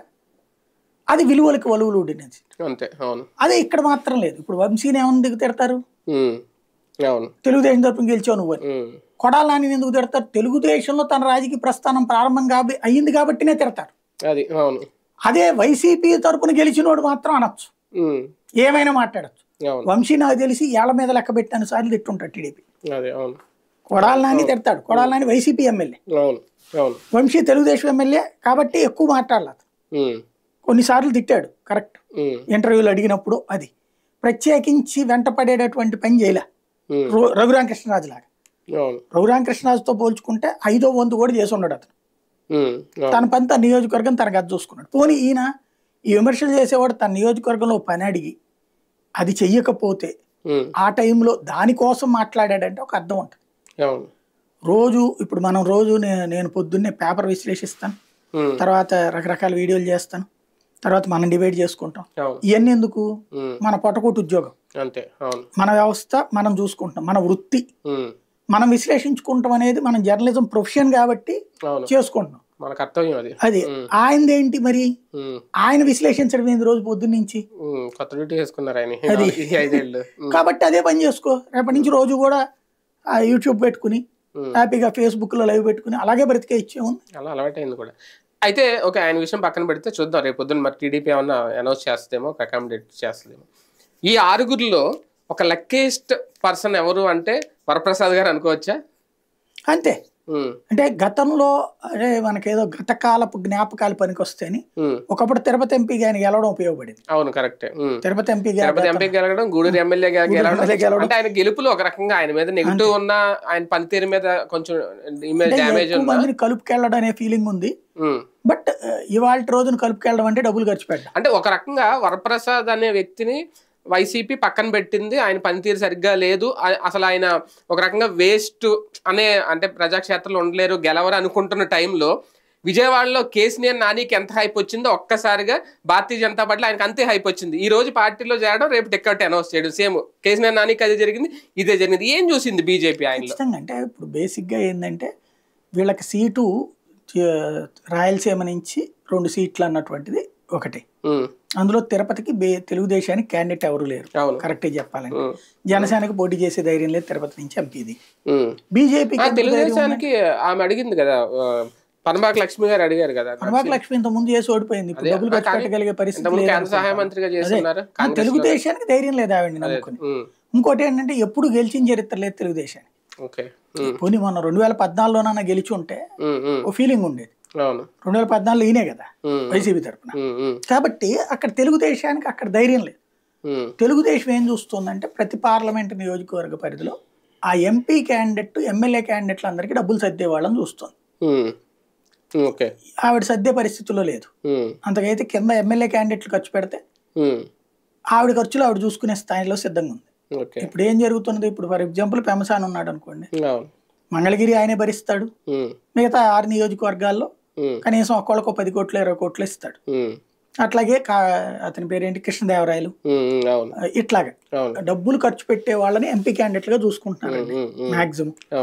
అది విలువలకు వలువలు ఉండినది అంతే అవును అదే ఇక్కడ మాత్రం లేదు ఇప్పుడు వంశీని ఏమని తిడతారు ఉమ్, అవును తెలుగుదేశం తరపున గెలిచావు నువ్వు అని ఉమ్, కొడాలని ఎందుకు తిడతారు తెలుగుదేశంలో తన రాజకీయ ప్రస్థానం ప్రారంభం కాబ అయ్యింది కాబట్టినే తిడతారు అది అవును అదే వైసీపీ తరపున గెలిచినోడు మాత్రం అనొచ్చు ఉమ్, ఏమైనా మాట్లాడచ్చు అవును వంశీ నాకు తెలిసి ఏళ్ల మీద లెక్క పెట్టిన సార్లు తిట్టుంటాడు టీడీపీ అదే అవును కొడాల నాని తిడతాడు కొడాల నాని వైసీపీ ఎమ్మెల్యే అవును అవును వంశీ తెలుగుదేశం ఎమ్మెల్యే కాబట్టి ఎక్కువ మాట్లాడలేదు ఉమ్, కొన్నిసార్లు తిట్టాడు కరెక్ట్ ఉమ్, ఇంటర్వ్యూలు అడిగినప్పుడు అది ప్రత్యేకించి వెంట పడేటటువంటి పని చేయలే ఉమ్, రఘు- రఘురామకృష్ణరాజు లాగా అవును రఘురామకృష్ణరాజుతో పోల్చుకుంటే ఐదో వంతు కూడా చేసి ఉన్నాడు అతను ఉమ్, అవును తన పని తన నియోజకవర్గం తనకు అది చూసుకున్నాడు పోనీ ఈయన ఈ విమర్శలు చేసేవాడు తన నియోజకవర్గంలో ఓ పని అడిగి అది చెయ్యకపోతే ఉమ్, ఆ టైంలో దానికోసం మాట్లాడాడంటే ఒక అర్థం ఉంటుంది అవును రోజు ఇప్పుడు మనం రోజు నే- నేను పొద్దున్నే పేపర్ విశ్లేషిస్తాను ఉమ్, తర్వాత రకరకాల వీడియోలు చేస్తాను తర్వాత మనం డివైడ్ చేసుకుంటాం అవును ఇవన్నీ ఎందుకు ఉమ్, మన పొట్టకూటి ఉద్యోగం అంతే అవును మన వ్యవస్థ మనం చూసుకుంటాం మన వృత్తి ఉమ్, మనం విశ్లేషించుకుంటాం అనేది మనం జర్నలిజం ప్రొఫెషన్ కాబట్టి అవును చేసుకుంటున్నాం మన కర్తవ్యం అది అది ఆయనదేంటి మరి ఉమ్, ఆయన విశ్లేషించడం ఏంది రోజు పొద్దున్న నుంచి ఉమ్, కొత్త డ్యూటీ చేసుకున్నారు ఆయన అది. ఈ ఐదేళ్ళు ఉమ్, కాబట్టి అదే పని చేసుకో రేపటి నుంచి రోజు కూడా ఆ యూట్యూబ్ పెట్టుకుని ఉమ్. హ్యాపీగా ఫేస్బుక్లో లైవ్ పెట్టుకుని అలాగే బ్రతికే ఇచ్చేముంది అలా అలవాటైంది కూడా అయితే ఓకే ఆయన విషయం పక్కన పెడితే చూద్దాం రేపు పొద్దున్న మరి టీడీపీ ఏమన్నా అనౌన్స్ చేస్తుందేమో ఒక అకామిడేట్ చేస్తుందేమో ఈ ఆరుగురిలో ఒక లక్కీస్ట్ పర్సన్ ఎవరు అంటే వరప్రసాద్ గారు అనుకోవచ్చా అంతే ఉమ్, అంటే గతంలో అదే మనకేదో గతకాలపు జ్ఞాపకాలు పనికొస్తేని ఉమ్, ఒకప్పుడు తిరుపతి ఎంపీగా ఆయన గెలవడం ఉపయోగపడింది అవును కరెక్టే ఉమ్. తిరుపతి ఎంపీగా తిరుపతి ఎంపీ గెలవడం గూడూరు ఎమ్మెల్యే ఎమ్మెల్యే గెలవడం గెలవడం. అంటే ఆయన గెలుపులు ఒక రకంగా ఆయన మీద నెగిటివ్ ఉన్న ఆయన పనితీరు మీద కొంచెం ఇమేజ్ అంటే డ్యామేజ్ ఎక్కువ ఉన్న మందిని కలుపుకెళ్ళడం అనే ఫీలింగ్ ఉంది ఉమ్. బట్ ఇవాళ రోజున కలుపుకెళ్ళడం అంటే డబ్బులు ఖర్చు పెట్టడం అంటే ఒక రకంగా వరప్రసాద్ అనే వ్యక్తిని వైసీపీ పక్కన పెట్టింది ఆయన పనితీరు సరిగ్గా లేదు ఆ- అసలు ఆయన ఒక రకంగా వేస్ట్ అనే అంటే ప్రజాక్షేత్రంలో ఉండలేరు గెలవరు అనుకుంటున్న టైంలో విజయవాడలో కేసీఆర్ నానికి ఎంత హైప్ వచ్చిందో ఒక్కసారిగా భారతీయ జనతా పార్టీలో ఆయనకు అంతే హైప్ వచ్చింది ఈ రోజు పార్టీలో చేరడం రేపు టికెట్ అనౌన్స్ చేయడం సేమ్ కేసీఆర్ నానికి అదే జరిగింది ఇదే జరిగింది ఏం చూసింది బీజేపీ ఆయనలో ఖచ్చితంగా అంటే ఇప్పుడు బేసిక్గా ఏంటంటే వీళ్ళకి సీటు చే- రాయలసీమ నుంచి రెండు సీట్లు అన్నటువంటిది ఒకటి ఉమ్, అందులో తిరుపతికి బే తెలుగుదేశానికి క్యాండిడేట్ ఎవరు లేరు అవును కరెక్ట్గా చెప్పాలంటే ఉమ్, జనసేనకు పోటీ చేసే ధైర్యం లేదు తిరుపతి నుంచి ఎంపీది ఉమ్. బీజేపీకి ఆ, తెలుగుదేశానికి ఆమె అడిగింది కదా ఆ, పనబాక లక్ష్మి గారు అడిగారు కదా పనబాక లక్ష్మి ఇంత ముందు చేసి ఓడిపోయింది ఇప్పుడు డబ్బులు ఖర్చు కానీ పెట్టగలిగే పరిస్థితి ఇంతకుముందు లేదు కేంద్ర సహాయ మంత్రిగా చేస్తున్నారు ఆ, కాంగ్రెస్ తెలుగుదేశానికి ధైర్యం లేదు ఆవిడని నమ్ముకుని ఉమ్, ఇంకోటి ఏంటంటే ఎప్పుడు గెలిచిన చరిత్ర లేదు తెలుగుదేశానికి ఓకే ఉమ్, పోనీ మొన్న రెండు వేల పద్నాలుగులోనన్నా గెలిచి ఉంటే ఉమ్, ఉమ్, ఓ ఫీలింగ్ ఉండేది అవును రెండు వేల పద్నాలుగులో ఈయనే కదా ఉమ్, వైసీపీ తరపున ఉమ్, ఉమ్, కాబట్టి అక్కడ తెలుగుదేశానికి అక్కడ ధైర్యం లేదు ఉమ్, తెలుగుదేశం ఏం చూస్తుందంటే ప్రతి పార్లమెంట్ నియోజకవర్గ పరిధిలో ఆ ఎంపీ క్యాండిడేట్ ఎమ్మెల్యే క్యాండిడేట్లు అందరికీ డబ్బులు సర్దే వాళ్ళని చూస్తుంది ఉమ్, ఉమ్, ఓకే ఆవిడ సర్దే పరిస్థితుల్లో లేదు ఉమ్, అంతకైతే కింద ఎమ్మెల్యే క్యాండిడేట్లు ఖర్చు పెడితే ఉమ్, ఆవిడ ఖర్చులు ఆవిడ చూసుకునే స్థాయిలో సిద్ధంగా ఉంది ఓకే ఇప్పుడు ఏం జరుగుతున్నది ఇప్పుడు ఫర్ ఎగ్జాంపుల్ పెమసాన్ ఉన్నాడు అనుకోండి అవును మంగళగిరి ఆయనే భరిస్తాడు ఉమ్, మిగతా ఆరు నియోజకవర్గాల్లో ఉమ్, కనీసం ఒక్కొక్కరికి ఒక పది కోట్లు ఇరవై కోట్లు ఇస్తాడు ఉమ్, అట్లాగే కా అతని పేరేంటి కృష్ణదేవరాయలు ఉమ్, ఉమ్, అవును ఇట్లాగా అవును డబ్బులు ఖర్చు పెట్టే వాళ్ళని ఎంపీ క్యాండిడేట్లుగా చూసుకుంటున్నారండి ఉమ్, ఉమ్, మాక్సిమం అవును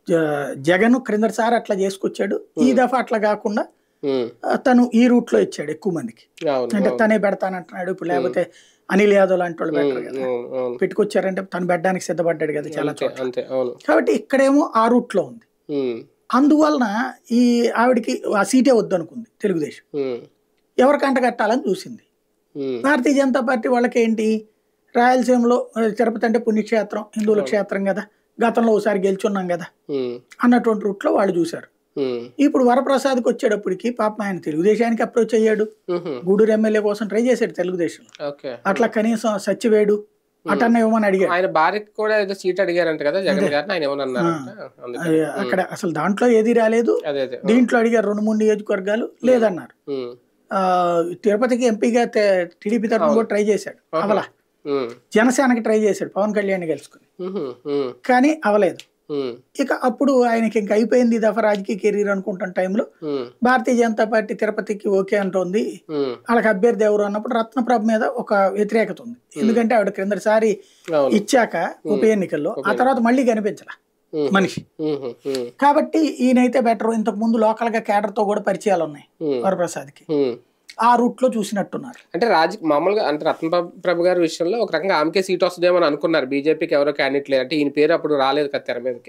జ- జగన్ క్రిందసారి అట్లా చేసుకొచ్చాడు ఈ దఫా అట్లా కాకుండా ఉమ్, ఆ, తను ఈ రూట్ లో ఇచ్చాడు ఎక్కువ మందికి అవును అంటే తనే పెడతానంటున్నాడు ఇప్పుడు లేకపోతే అనిల్ యాదవ్ లాంటి వాళ్ళు పెట్టరు కదా అవును అవును పెట్టుకొచ్చారంటే తను పెట్టడానికి సిద్ధపడ్డాడు కదా చాలా అంతే చోట్ల అంతే అవును కాబట్టి ఇక్కడేమో ఆ రూట్ లో ఉంది ఉమ్, అందువలన ఈ ఆవిడకి ఆ సీటే వద్దనుకుంది తెలుగుదేశం ఉమ్, ఎవరికంట కట్టాలని చూసింది ఉమ్, భారతీయ జనతా పార్టీ వాళ్ళకి ఏంటి రాయలసీమలో ఆ, తిరుపతి అంటే పుణ్యక్షేత్రం హిందువుల క్షేత్రం కదా గతంలో ఒకసారి గెలుచున్నాం కదా ఉమ్, అన్నటువంటి రూట్లో వాళ్ళు చూశారు ఉమ్, ఇప్పుడు వరప్రసాద్కి వచ్చేటప్పటికి పాపం ఆయన తెలుగుదేశానికి అప్రోచ్ అయ్యాడు ఉహు, గూడూరు ఎమ్మెల్యే కోసం ట్రై చేశాడు తెలుగుదేశం ఓకే అట్లా కనీసం సచ్చివేడు అటన్న ఇవ్వమని అడిగాడు ఆయన భార్యకి కూడా ఏదో సీట్ అడిగారంట కదా జగన్ గారిని ఆయన ఏమన్నా అన్నారంట అందుకే అది అక్కడ అసలు దాంట్లో ఏది రాలేదు అదే అదే దీంట్లో అడిగారు రెండు మూడు నియోజకవర్గాలు లేదన్నారు ఉమ్, ఆ, తిరుపతికి ఎంపీగా టీడీపీ తరఫున కూడా ట్రై చేశాడు అవలా ఉమ్, జనసేనకి ట్రై చేశాడు పవన్ కళ్యాణ్ గెలుచుకుని ఉహు, ఉమ్, కానీ అవలేదు ఉమ్, ఇక అప్పుడు ఆయనకి ఇంక అయిపోయింది ఈ దఫా రాజకీయ కెరీర్ అనుకుంటున్న టైంలో ఉమ్, భారతీయ జనతా పార్టీ తిరుపతికి ఓకే అంటోంది ఉమ్, వాళ్ళకి అభ్యర్థి ఎవరు అన్నప్పుడు రత్నప్రభ మీద ఒక వ్యతిరేకత ఉంది ఎందుకంటే ఆవిడ క్రిందసారి అవును ఇచ్చాక ఉప ఎన్నికల్లో ఆ తర్వాత మళ్ళీ కనిపించల ఉమ్, మనిషి ఉహు, ఉమ్, కాబట్టి ఈయనైతే బెటర్ ఇంతకు ముందు లోకల్ గా కేడర్ తో కూడా పరిచయాలు ఉన్నాయి ఉమ్, వరప్రసాద్కి ఉమ్. ఆ రూట్ లో చూసినట్టున్నారు అంటే రాజ మామూలుగా అంటే రత్న ప్రభు గారి విషయంలో ఒక రకంగా ఆమెకే సీట్ వస్తుందేమో అని అనుకున్నారు బీజేపీకి ఎవరో క్యాండిడేట్ లేరు అంటే ఈయన పేరు అప్పుడు రాలేదు కదా తెర మీదకి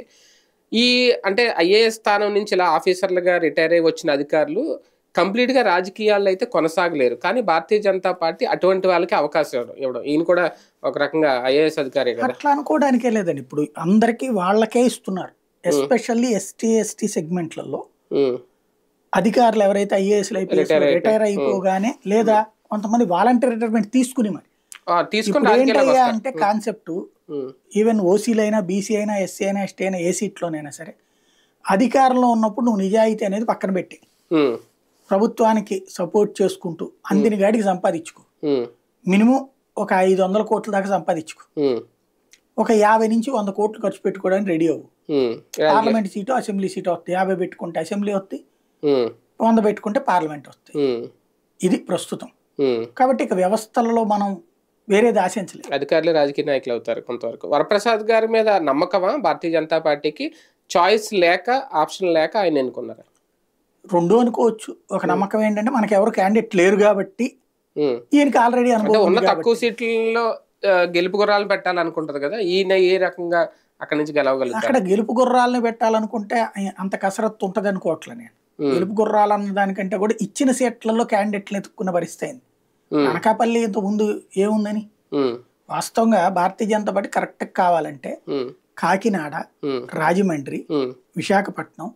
ఈ అంటే ఐఏఎస్ స్థానం నుంచి ఇలా ఆఫీసర్లుగా రిటైర్ అయ్యి వచ్చిన అధికారులు కంప్లీట్ గా రాజకీయాల్లో అయితే కొనసాగలేరు కానీ భారతీయ జనతా పార్టీ అటువంటి వాళ్ళకి అవకాశం ఇవ్వడం ఇవ్వడం ఈయన కూడా ఒక రకంగా ఐఏఎస్ అధికారి కదా అట్లా అనుకోవడానికే లేదండి ఇప్పుడు అందరికీ వాళ్ళకే ఇస్తున్నారు ఎస్పెషల్లీ ఎస్టీ ఎస్టీ సెగ్మెంట్లలో ఉమ్, అధికారులు ఎవరైతే ఐఏఎస్ ఐపీఎస్ Retire అయిపోయి- రిటైర్ అయిపోగానే లేదా కొంతమంది వాలంటీర్ రిటైర్మెంట్ తీసుకుని మరి ఆ, తీసుకొని ఇప్పుడు రాజకీయాల్లోకి ఏంటయ్యా వస్తారు అంటే కాన్సెప్ట్ ఉమ్, ఈవెన్ ఓసీలు అయినా బీసీ అయినా ఎస్సీ అయినా ఎస్టీ అయినా ఏ సీట్లోనైనా సరే అధికారంలో ఉన్నప్పుడు నువ్వు నిజాయితీ అనేది పక్కన పెట్టి ఉమ్, ప్రభుత్వానికి సపోర్ట్ చేసుకుంటూ అందిన గాడికి సంపాదించుకో ఉమ్, మినిమం ఒక ఐదు వందల కోట్ల దాకా సంపాదించుకో ఉమ్, ఒక యాభై నుంచి వంద కోట్లు ఖర్చు పెట్టుకోవడానికి రెడీ అవ్వు ఉమ్, పార్లమెంట్ సీటు అసెంబ్లీ సీటు వస్తాయి యాభై పెట్టుకుంటే అసెంబ్లీ వస్తాయి ఉమ్, వంద పెట్టుకుంటే పార్లమెంట్ వస్తాయి ఉమ్, ఇది ప్రస్తుతం ఉమ్. కాబట్టి ఇక వ్యవస్థలలో మనం వేరేది ఆశించలేదు అధికారులు రాజకీయ నాయకులు అవుతారు కొంతవరకు వరప్రసాద్ గారి మీద నమ్మకమా భారతీయ జనతా పార్టీకి చాయిస్ లేక ఆప్షన్ లేక ఆయన ఎన్నుకున్నారు రెండు అనుకోవచ్చు ఒక నమ్మకం ఏంటంటే మనకి ఎవరు క్యాండిడేట్ లేరు కాబట్టి ఉమ్. ఈయనకి ఆల్రెడీ అంటే అనుభవం ఉన్న ఉంది కాబట్టి. తక్కువ సీట్లలో ఆ, గెలుపు గుర్రాలు పెట్టాలనుకుంటది కదా ఈయన ఏ రకంగా అక్కడి నుంచి గెలవగలుగుతారు అక్కడ గెలుపు గుర్రాలను పెట్టాలనుకుంటే అయ- అంత కసరత్తు ఉంటది అనుకోవట్లే నేను ఉమ్, గెలుపు గుర్రాలు అన్న దానికంటే కూడా ఇచ్చిన సీట్లలో క్యాండిడేట్లు ఎత్తుక్కున్న పరిస్థితి అయింది ఉమ్, అనకాపల్లి ఇంత ముందు ఏముందని ఉమ్, వాస్తవంగా భారతీయ జనతా పార్టీ కరెక్ట్ కావాలంటే ఉమ్, కాకినాడ ఉమ్, రాజమండ్రి ఉమ్, విశాఖపట్నం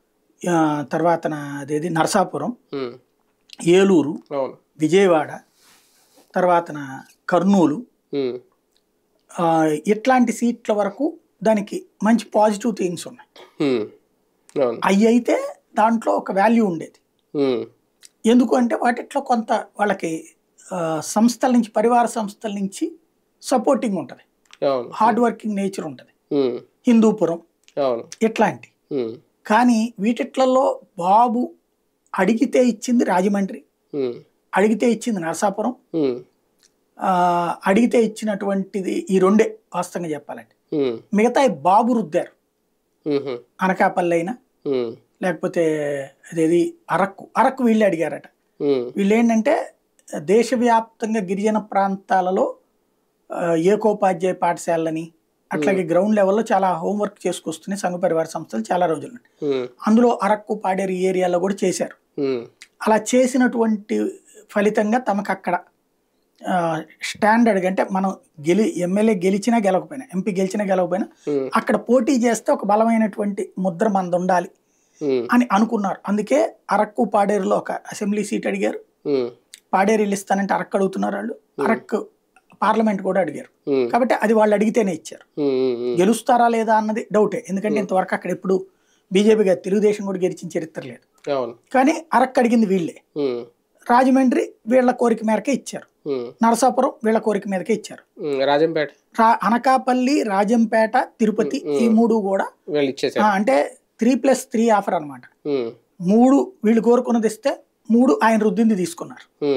ఆ, తర్వాత నా- అదేది నరసాపురం ఉమ్. ఏలూరు అవును విజయవాడ తర్వాత నా కర్నూలు ఉమ్, ఆ, ఇట్లాంటి సీట్ల వరకు దానికి మంచి పాజిటివ్ థింగ్స్ ఉన్నాయి ఉమ్, అవును అవి అయితే దాంట్లో ఒక వాల్యూ ఉండేది ఉమ్, ఎందుకు అంటే వాటిట్లో కొంత వాళ్ళకి ఆ, సంస్థల నుంచి పరివార సంస్థల నుంచి సపోర్టింగ్ ఉంటుంది అవును హార్డ్ వర్కింగ్ నేచర్ ఉంటుంది ఉమ్, హిందూపురం అవును ఇట్లాంటి ఉమ్, కానీ వీటిట్లలో బాబు అడిగితే ఇచ్చింది రాజమండ్రి ఉమ్, అడిగితే ఇచ్చింది నరసాపురం ఉమ్, ఆ, అడిగితే ఇచ్చినటువంటిది ఈ రెండే వాస్తవంగా చెప్పాలంటే ఉమ్, మిగతా బాబు రుద్దారు ఉమ్, అనకాపల్లి అయినా ఉమ్, లేకపోతే అదేది అరకు అరకు వీళ్ళు అడిగారట ఉమ్, వీళ్ళు ఏంటంటే దేశవ్యాప్తంగా గిరిజన ప్రాంతాలలో ఆ, ఏకోపాధ్యాయ పాఠశాలని అట్లాగే గ్రౌండ్ లెవెల్లో చాలా హోంవర్క్ చేసుకొస్తున్నాయి సంఘ పరివార సంస్థలు చాలా రోజుల నుండి ఉమ్, అందులో అరకు పాడేరు ఈ ఏరియాలో కూడా చేశారు ఉమ్, అలా చేసినటువంటి ఫలితంగా తమకు అక్కడ ఆ, స్టాండర్డ్ అంటే మనం గెలి ఎమ్మెల్యే గెలిచినా గెలవకపోయినా ఎంపీ గెలిచినా గెలవకపోయినా ఉమ్, అక్కడ పోటీ చేస్తే ఒక బలమైనటువంటి ముద్ర మనది ఉండాలి ఉమ్, అని అనుకున్నారు అందుకే అరకు పాడేరులో ఒక అసెంబ్లీ సీట్ అడిగారు ఉమ్, పాడేరు ఇల్లు ఇస్తానంటే అరకు అడుగుతున్నారు వాళ్ళు అరకు పార్లమెంట్ కూడా అడిగారు ఉమ్, కాబట్టి అది వాళ్ళు అడిగితేనే ఇచ్చారు ఉమ్, ఉమ్, ఉమ్, గెలుస్తారా లేదా అన్నది డౌటే ఎందుకంటే ఇంతవరకు అక్కడ ఎప్పుడు బీజేపీ గారు తెలుగుదేశం కూడా గెలిచిన చరిత్ర లేదు అవును కానీ అరకు అడిగింది వీళ్ళే ఉమ్, రాజమండ్రి వీళ్ళ కోరిక మేరకే ఇచ్చారు ఉమ్, నరసాపురం వీళ్ళ కోరిక మీదకే ఇచ్చారు ఉమ్, రాజంపేట రా అనకాపల్లి రాజంపేట తిరుపతి ఈ మూడు కూడా వీళ్ళు ఆ, ఇచ్చేసారు అంటే త్రీ ప్లస్ త్రీ ఆఫర్ అన్నమాట ఉమ్, మూడు వీళ్ళు కోరుకున్నది ఇస్తే మూడు ఆయన రుద్దింది తీసుకున్నారు ఉమ్,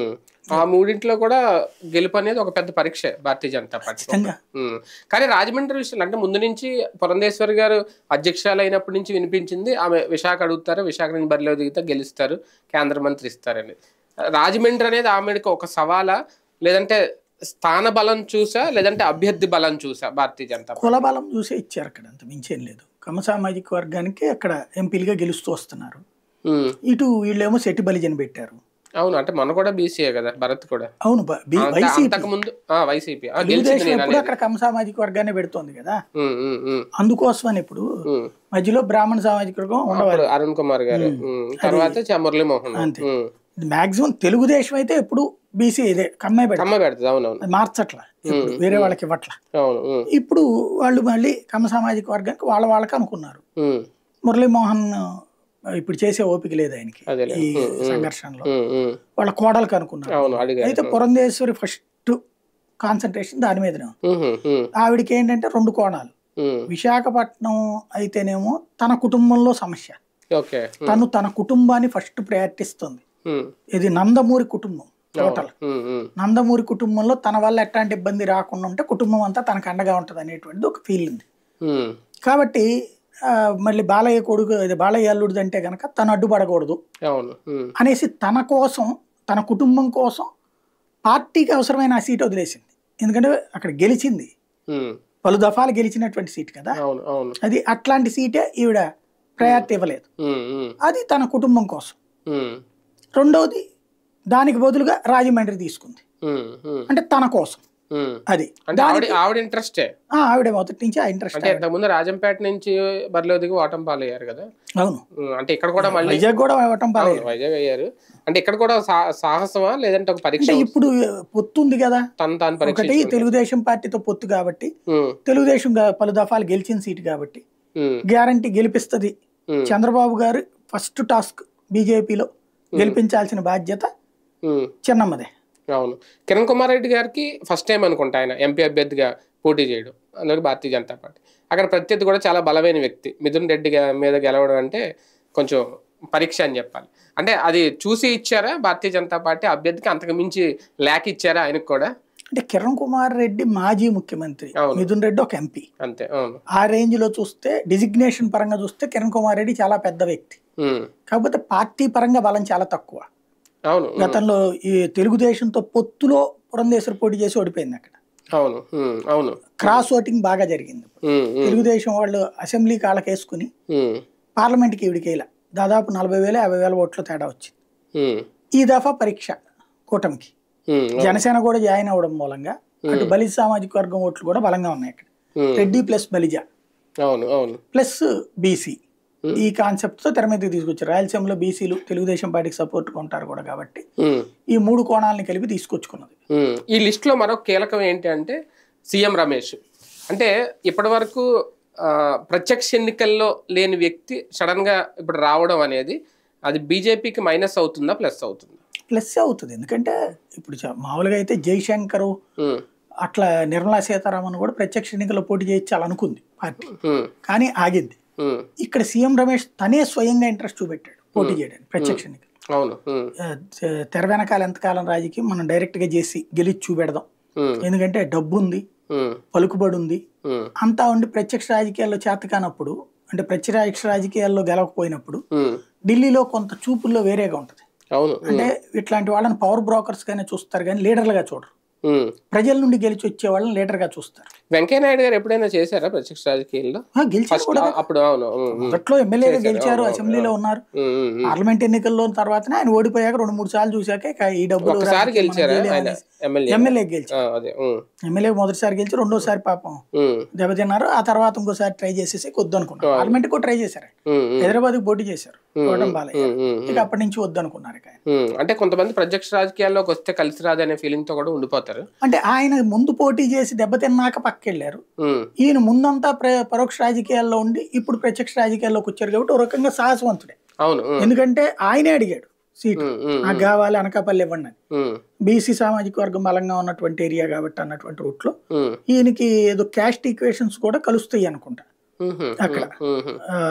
ఆ మూడింట్లో కూడా గెలుపు అనేది ఒక పెద్ద పరీక్ష భారతీయ జనతా పార్టీ ఖచ్చితంగా ఉమ్. కానీ రాజమండ్రి విషయంలో అంటే ముందు నుంచి పురంధేశ్వరి గారు అధ్యక్షురాలు అయినప్పటి నుంచి వినిపించింది ఆమె విశాఖ అడుగుతారు విశాఖ నుంచి బరిలో దిగితే గెలుస్తారు కేంద్ర మంత్రి ఇస్తారని రాజమండ్రి అనేది ఆమెకు ఒక సవాలా లేదంటే స్థాన బలం చూసా లేదంటే అభ్యర్థి బలం చూసా భారతీయ జనతా పార్టీ కుల బలం చూసే ఇచ్చారు అక్కడ అంత మించేం లేదు కమ సామాజిక వర్గానికి అక్కడ ఎంపీలుగా గెలుస్తూ వస్తున్నారు ఉమ్. ఇటు వీళ్ళేమో శెట్టి బలిజని పెట్టారు అవును అంటే మన కూడా బీసీఏ కదా భరత్ కూడా అవును బ- బి- అంత- వైసీపీ అంతకు ముందు వైసీపీ గెలిచింది తెలుగుదేశం నేను ఎప్పుడు అనేది అక్కడ కమ సామాజిక వర్గాన్ని పెడుతోంది కదా ఉమ్, ఉమ్, ఉమ్, అందుకోసమని ఇప్పుడు ఉమ్. మధ్యలో బ్రాహ్మణ సామాజిక వర్గం ఉండవాలి అప్పుడు అరుణ్ కుమార్ గారు ఉమ్. తర్వాత చ- మురళీమోహన్ అంతే. ఉమ్. మాక్సిమం తెలుగుదేశం అయితే ఎప్పుడు బీసీ ఇదే కమ్మే పెడతారు కమ్మ పెడుతుంది అవునవును అది మార్చట్లా ఇప్పుడు వేరే వాళ్ళకి ఇవ్వట్లా అవును ఉమ్, ఇప్పుడు వాళ్ళు మళ్ళీ కమ్మ సామాజిక వర్గానికి వాళ్ళ వాళ్ళకి అనుకున్నారు ఉమ్, మురళీమోహన్ ఆ, ఇప్పుడు చేసే ఓపిక లేదు ఆయనకి అదేలే. ఈ సంఘర్షణలో ఉమ్, ఉమ్. వాళ్ళ కోడలకు అనుకున్నారు అవును అడిగారు అయితే పురంధేశ్వరి ఫస్ట్ కాన్సన్ట్రేషన్ దాని మీదనే ఉంది. ఉమ్, ఉమ్, ఆవిడకి ఏంటంటే రెండు కోణాలు ఉమ్. విశాఖపట్నం అయితేనేమో తన కుటుంబంలో సమస్య ఓకే ఉమ్, తను తన కుటుంబాన్ని ఫస్ట్ ప్రయారిటీ ఇస్తుంది ఉమ్. ఇది నందమూరి కుటుంబం టోటల్ ఉమ్, ఉమ్. నందమూరి కుటుంబంలో తన వల్ల ఎట్లాంటి ఇబ్బంది రాకుండా ఉంటే కుటుంబం అంతా తనకు అండగా ఉంటుంది అనేటువంటిది ఒక ఫీల్ ఉంది ఉమ్. కాబట్టి ఆ, మళ్ళీ బాలయ్య కొడుకు ఇది బాలయ్య అల్లుడిది అంటే కనుక తను అడ్డుపడకూడదు అవును ఉమ్, అనేసి తన కోసం తన కుటుంబం కోసం పార్టీకి అవసరమైన ఆ సీట్ వదిలేసింది ఎందుకంటే అక్కడ గెలిచింది ఉమ్. పలు దఫాలు గెలిచినటువంటి సీట్ కదా అవును అవును అది అట్లాంటి సీటే ఈవిడ ప్రయారిటీ ఇవ్వలేదు ఉమ్, ఉమ్, అది తన కుటుంబం కోసం ఉమ్, రెండవది దానికి బదులుగా రాజమండ్రి తీసుకుంది ఉమ్, ఉమ్, అంటే తన కోసం ఉమ్. అది అంటే ఆవిడ ఆవిడ ఇంట్రెస్టే ఆ, ఆవిడ మొదటి నుంచి ఆ ఇంట్రెస్ట్ అంటే ఇంతకుముందు రాజంపేట నుంచి బరిలో దిగి ఓటం పాలయ్యారు కదా అవును ఉమ్, అంటే ఇక్కడ కూడా మళ్ళీ వైజాగ్ కూడా ఇవ్వటం పాలే అవును, వైజాగ్ అయ్యారు అంటే ఇక్కడ కూడా సా- సాహసమా లేదంటే ఒక పరీక్ష అంటే ఇప్పుడు పొత్తు ఉంది కదా తను తాను పరీక్ష ఒకటి తెలుగుదేశం పార్టీతో పొత్తు కాబట్టి ఉమ్, తెలుగుదేశం గా- పలు దఫాలు గెలిచిన సీటు కాబట్టి ఉమ్, గ్యారంటీ గెలిపిస్తుంది ఉమ్, చంద్రబాబు గారు ఫస్ట్ టాస్క్ బీజేపీలో గెలిపించాల్సిన బాధ్యత ఉమ్. చిన్నమ్మదే అవును కిరణ్ కుమార్ రెడ్డి గారికి ఫస్ట్ టైం అనుకుంటా ఆయన ఎంపీ అభ్యర్థిగా పోటీ చేయడం అందులో భారతీయ జనతా పార్టీ అక్కడ ప్రత్యర్థి కూడా చాలా బలమైన వ్యక్తి మిథున్ రెడ్డి గా- మీద గెలవడం అంటే కొంచెం పరీక్ష అని చెప్పాలి అంటే అది చూసి ఇచ్చారా భారతీయ జనతా పార్టీ అభ్యర్థికి అంతకు మించి లేక ఇచ్చారా ఆయనకు కూడా అంటే కిరణ్ కుమార్ రెడ్డి మాజీ ముఖ్యమంత్రి అవును. మిథున్ రెడ్డి ఒక ఎంపీ అంతే అవును ఆ రేంజ్ లో చూస్తే డిజిగ్నేషన్ పరంగా చూస్తే కిరణ్ కుమార్ రెడ్డి చాలా పెద్ద వ్యక్తి ఉమ్, కాకపోతే పార్టీ పరంగా బలం చాలా తక్కువ అవును ఉమ్, గతంలో ఈ తెలుగుదేశంతో పొత్తులో పురంధేశ్వరి పోటీ చేసి ఓడిపోయింది అక్కడ అవును ఉమ్, అవును క్రాస్ ఓటింగ్ బాగా జరిగింది ఉమ్, ఉమ్, తెలుగుదేశం వాళ్ళు అసెంబ్లీ కాళ్ళకేసుకుని ఉమ్, పార్లమెంట్కి ఈవిడికేలా దాదాపు నలభై వేల యాభై వేల ఓట్ల తేడా వచ్చింది ఉమ్, ఈ దఫా పరీక్ష కూటమికి ఉమ్, జనసేన కూడా జాయిన్ అవ్వడం మూలంగా అటు బలిజ సామాజిక వర్గం ఓట్లు కూడా బలంగా ఉన్నాయి అక్కడ ఉమ్, రెడ్డి ప్లస్ బలిజ అవును అవును ప్లస్ బీసీ ఈ కాన్సెప్ట్తో తెర మీదకి తీసుకొచ్చారు రాయలసీమలో బీసీలు తెలుగుదేశం పార్టీకి సపోర్ట్ ఉంటారు కూడా కాబట్టి ఉమ్. ఈ మూడు కోణాలని కలిపి తీసుకొచ్చుకున్నది ఉమ్, ఈ లిస్ట్లో మరో కీలకం ఏంటి అంటే సీఎం రమేష్ అంటే ఇప్పటి వరకు ఆ, ప్రత్యక్ష ఎన్నికల్లో లేని వ్యక్తి సడన్ గా ఇప్పుడు రావడం అనేది అది బీజేపీకి మైనస్ అవుతుందా ప్లస్ అవుతుందా ప్లస్ అవుతుంది ఎందుకంటే ఇప్పుడు చ- మామూలుగా అయితే జైశంకర్ ఉమ్, అట్లా నిర్మలా సీతారామన్ కూడా ప్రత్యక్ష ఎన్నికల్లో పోటీ చేయించాలనుకుంది పార్టీ ఉమ్, కానీ ఆగింది ఉమ్, ఇక్కడ సీఎం రమేష్ తనే స్వయంగా ఇంట్రెస్ట్ చూపెట్టాడు పోటీ చేయడానికి ప్రత్యక్ష ఎన్నికలు అవును ఉమ్, ఆ, తె- తెర వెనకాల ఎంతకాలం రాజకీయం మనం డైరెక్ట్ గా చేసి గెలిచి చూపెడదాం ఉమ్, ఎందుకంటే డబ్బు ఉంది ఉమ్, పలుకుబడి ఉంది ఉమ్, అంతా ఉండి ప్రత్యక్ష రాజకీయాల్లో చేత కానప్పుడు అంటే ప్రత్యక్ష రాజకీయాల్లో గెలవకపోయినప్పుడు ఉమ్, ఢిల్లీలో కొంత చూపుల్లో వేరేగా ఉంటుంది అవును అంటే ఇట్లాంటి వాళ్ళని పవర్ బ్రోకర్స్ గానే చూస్తారు కానీ లీడర్లుగా చూడరు ఉమ్. ప్రజల నుండి గెలిచి వచ్చే వాళ్ళని లీడర్గా చూస్తారు వెంకయ్య నాయుడు గారు ఎప్పుడైనా చేశారా ప్రత్యక్ష రాజకీయాల్లో ఆ, గెలిచారు ఫస్ట్ కూడా అప్పుడు అవును ఉమ్, ఉమ్, మొదట్లో ఎమ్మెల్యేగా చేశారు. గెలిచారు అవును, అసెంబ్లీలో ఉన్నారు ఉమ్, ఉమ్, ఉమ్. పార్లమెంట్ ఎన్నికల్లో తర్వాతనే ఆయన ఓడిపోయాక రెండు మూడు సార్లు చూశాక ఇక ఈ డబ్బులు ఒకసారి రాజకీయం మనం గెలిచారా చేయలేం ఆయన అనేసి ఎమ్మెల్యే ఎమ్మెల్యే గెలిచారు ఆ, అదే ఉమ్, ఎమ్మెల్యే మొదటిసారి గెలిచి రెండోసారి పాపం ఉమ్, దెబ్బతిన్నారు ఆ తర్వాత ఇంకోసారి ట్రై చేసేసి వద్దు అనుకున్నారు పార్లమెంట్ కూడా ట్రై చేశారు ఉమ్, ఉమ్, హైదరాబాద్ పోటీ చేశారు ఓటమి బాలయ్య ఉమ్, ఉమ్, ఇక అప్పటి నుంచి వద్దు అనుకున్నారు ఇక ఆయన. ఉమ్, అంటే కొంతమంది ప్రత్యక్ష రాజకీయాల్లోకి వస్తే కలిసి రాదు అనే ఫీలింగ్ తో కూడా ఉండిపోతారు అంటే ఆయన ముందు పోటీ చేసి దెబ్బతిన్నాక పక్కెళ్ళారు ఉమ్, ఈయన ముందంతా ప్ర- పరోక్ష రాజకీయాల్లో ఉండి ఇప్పుడు ప్రత్యక్ష రాజకీయాల్లోకి వచ్చారు కాబట్టి ఒక రకంగా సాహసవంతుడే అవును ఉమ్, ఎందుకంటే ఆయనే అడిగాడు సీటు ఉమ్, ఉమ్, నాకు కావాలి అనకాపల్లి ఇవ్వండి అని ఉమ్, బీసీ సామాజిక వర్గం బలంగా ఉన్నటువంటి ఏరియా కాబట్టి అన్నటువంటి రూట్లో ఉమ్, ఈయనకి ఏదో క్యాస్ట్ ఈక్వేషన్స్ కూడా కలుస్తాయి అనుకుంటా ఉమ్, ఉమ్, అక్కడ. ఉమ్, ఉమ్, ఆ,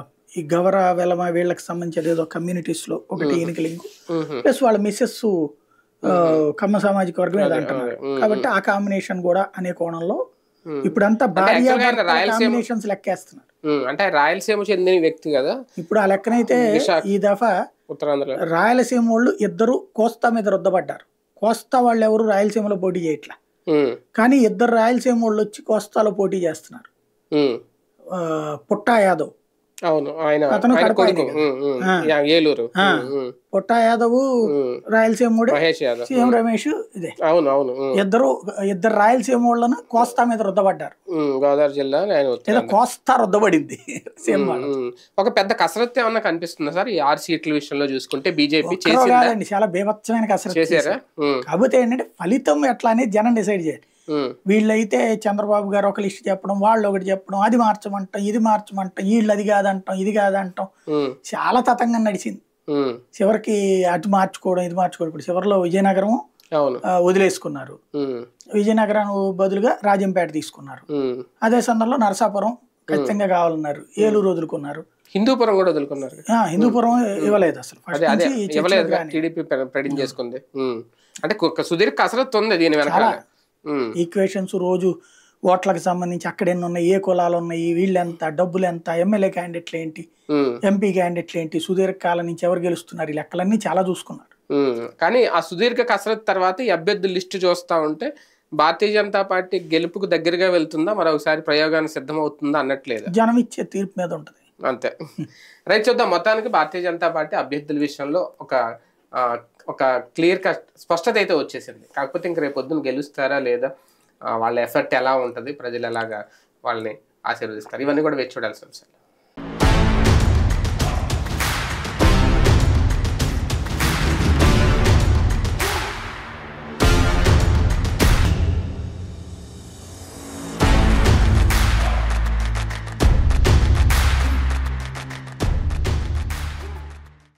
ఈ గవర వెలమ వీళ్ళకి సంబంధించి ఏదో కమ్యూనిటీస్ లో ఒకటి ఈయనకి లింక్ ఉమ్, ఉమ్, ప్లస్ వాళ్ళ మిస్సెస్ ఆ, కమ్మ సామాజిక వర్గం ఏదో అదే, అంటున్నారు అదే. ఉమ్, కాబట్టి ఆ కాంబినేషన్ కూడా అనే కోణంలో ఉమ్. ఇప్పుడంతా భార్య actually ఆయన రాయలసీమ- కాంబినేషన్స్ లెక్కేస్తున్నారు ఉమ్, అంటే రాయలసీమ చెందిన వ్యక్తి కదా ఇప్పుడు ఆ లెక్కనైతే విశాఖ. ఈ దఫా ఉత్తరాంధ్ర రాయలసీమ వాళ్ళు ఇద్దరు కోస్తా మీద రుద్దబడ్డారు కోస్తా వాళ్ళు ఎవరు రాయలసీమలో పోటీ చేయట్లా ఉమ్, కానీ ఇద్దరు రాయలసీమ వాళ్ళు వచ్చి కోస్తాలో పోటీ చేస్తున్నారు ఉమ్. ఆ, పుట్టా యాదవ్ అవును ఆయన అతను ఆయన కడప కొడుకు ఆయనే ఉమ్, ఉమ్. ఆ. యా, ఏలూరు ఆ. ఉమ్, ఉమ్, పుట్టా యాదవ్ ఉమ్. రాయలసీమ మహేష్ యాదవ్ సీఎం రమేష్ ఇదే అవును అవును ఉమ్, ఇద్దరు ఇద్దరు రాయలసీమ వాళ్ళను కోస్తా మీద రుద్దబడ్డారు ఉమ్, గోదావరి జిల్లా ఆయన లేదా ఉత్తరాంధ్ర కోస్తా రుద్దబడింది సీఎం ఉమ్, వాళ్ళు ఉమ్. ఒక పెద్ద కసరత్తు ఏమన్నా కనిపిస్తుందా సార్ ఈ ఆరు సీట్ల విషయంలో చూసుకుంటే బీజేపీ ఒక్కరో చేసిందా కాదండి చాలా బీభత్సమైన కసరత్తు చేశారా చేశారు. ఉమ్, కాకపోతే ఏంటంటే ఫలితం ఎట్లా అనేది జనం డిసైడ్ చేయాలి ఉమ్, వీళ్ళైతే చంద్రబాబు గారు ఒక లిస్ట్ చెప్పడం వాళ్ళు ఒకటి చెప్పడం అది మార్చమంటాం ఇది మార్చమంటాం వీళ్ళు అది కాదంటాం ఇది కాదంటాం ఉమ్, చాలా తతంగా నడిచింది ఉమ్. చివరికి అటు మార్చుకోవడం ఇది మార్చుకోవడం ఇప్పుడు చివరిలో విజయనగరం అవును ఆ, వదిలేసుకున్నారు ఉమ్, విజయనగరం బదులుగా రాజంపేట తీసుకున్నారు ఉమ్. అదే సందర్భంలో నరసాపురం ఖచ్చితంగా కావాలన్నారు ఏలూరు వదులుకున్నారు హిందూపురం కూడా వదులుకున్నారు ఆ, హిందూపురం ఇవ్వలేదు అసలు ఫస్ట్ అదే అదే నుంచి చర్చలకు ఇవ్వలేదు రాని. టీడీపీ ప్రెడింగ్ చేసుకుంది ఉమ్. అంటే ఒక సుదీర్ఘ కసరత్తు ఉంది దీని వెనకాల ఉమ్, ఈక్వేషన్స్ రోజు ఓట్లకు సంబంధించి అక్కడ ఎన్ని ఉన్నాయి ఏ కులాలు ఉన్నాయి వీళ్ళు ఎంత డబ్బులు ఎంత ఎమ్మెల్యే క్యాండిడేట్లు ఏంటి ఉమ్, ఎంపీ క్యాండిడేట్లు ఏంటి సుదీర్ఘకాలం నుంచి ఎవరు గెలుస్తున్నారు ఈ లెక్కలన్నీ చాలా చూసుకున్నారు ఉమ్. కానీ ఆ సుదీర్ఘ కసరత్తు తర్వాత ఈ అభ్యర్థుల లిస్టు చూస్తా ఉంటే భారతీయ జనతా పార్టీ గెలుపుకు దగ్గరగా వెళ్తుందా మరొకసారి ప్రయోగానికి సిద్ధమవుతుందా అన్నట్లేదు జనం ఇచ్చే తీర్పు మీద ఉంటుంది అంతే రైట్ చూద్దాం మొత్తానికి భారతీయ జనతా పార్టీ అభ్యర్థుల విషయంలో ఒక ఆ, ఒక క్లియర్ కట్ స్పష్టత అయితే వచ్చేసింది కాకపోతే ఇంక రేపు పొద్దున్న గెలుస్తారా లేదా ఆ, వాళ్ళ ఎఫెక్ట్ ఎలా ఉంటుంది ప్రజలు ఎలాగా వాళ్ళని ఆశీర్వదిస్తారు ఇవన్నీ కూడా వేచి చూడాల్సిన అంశాలు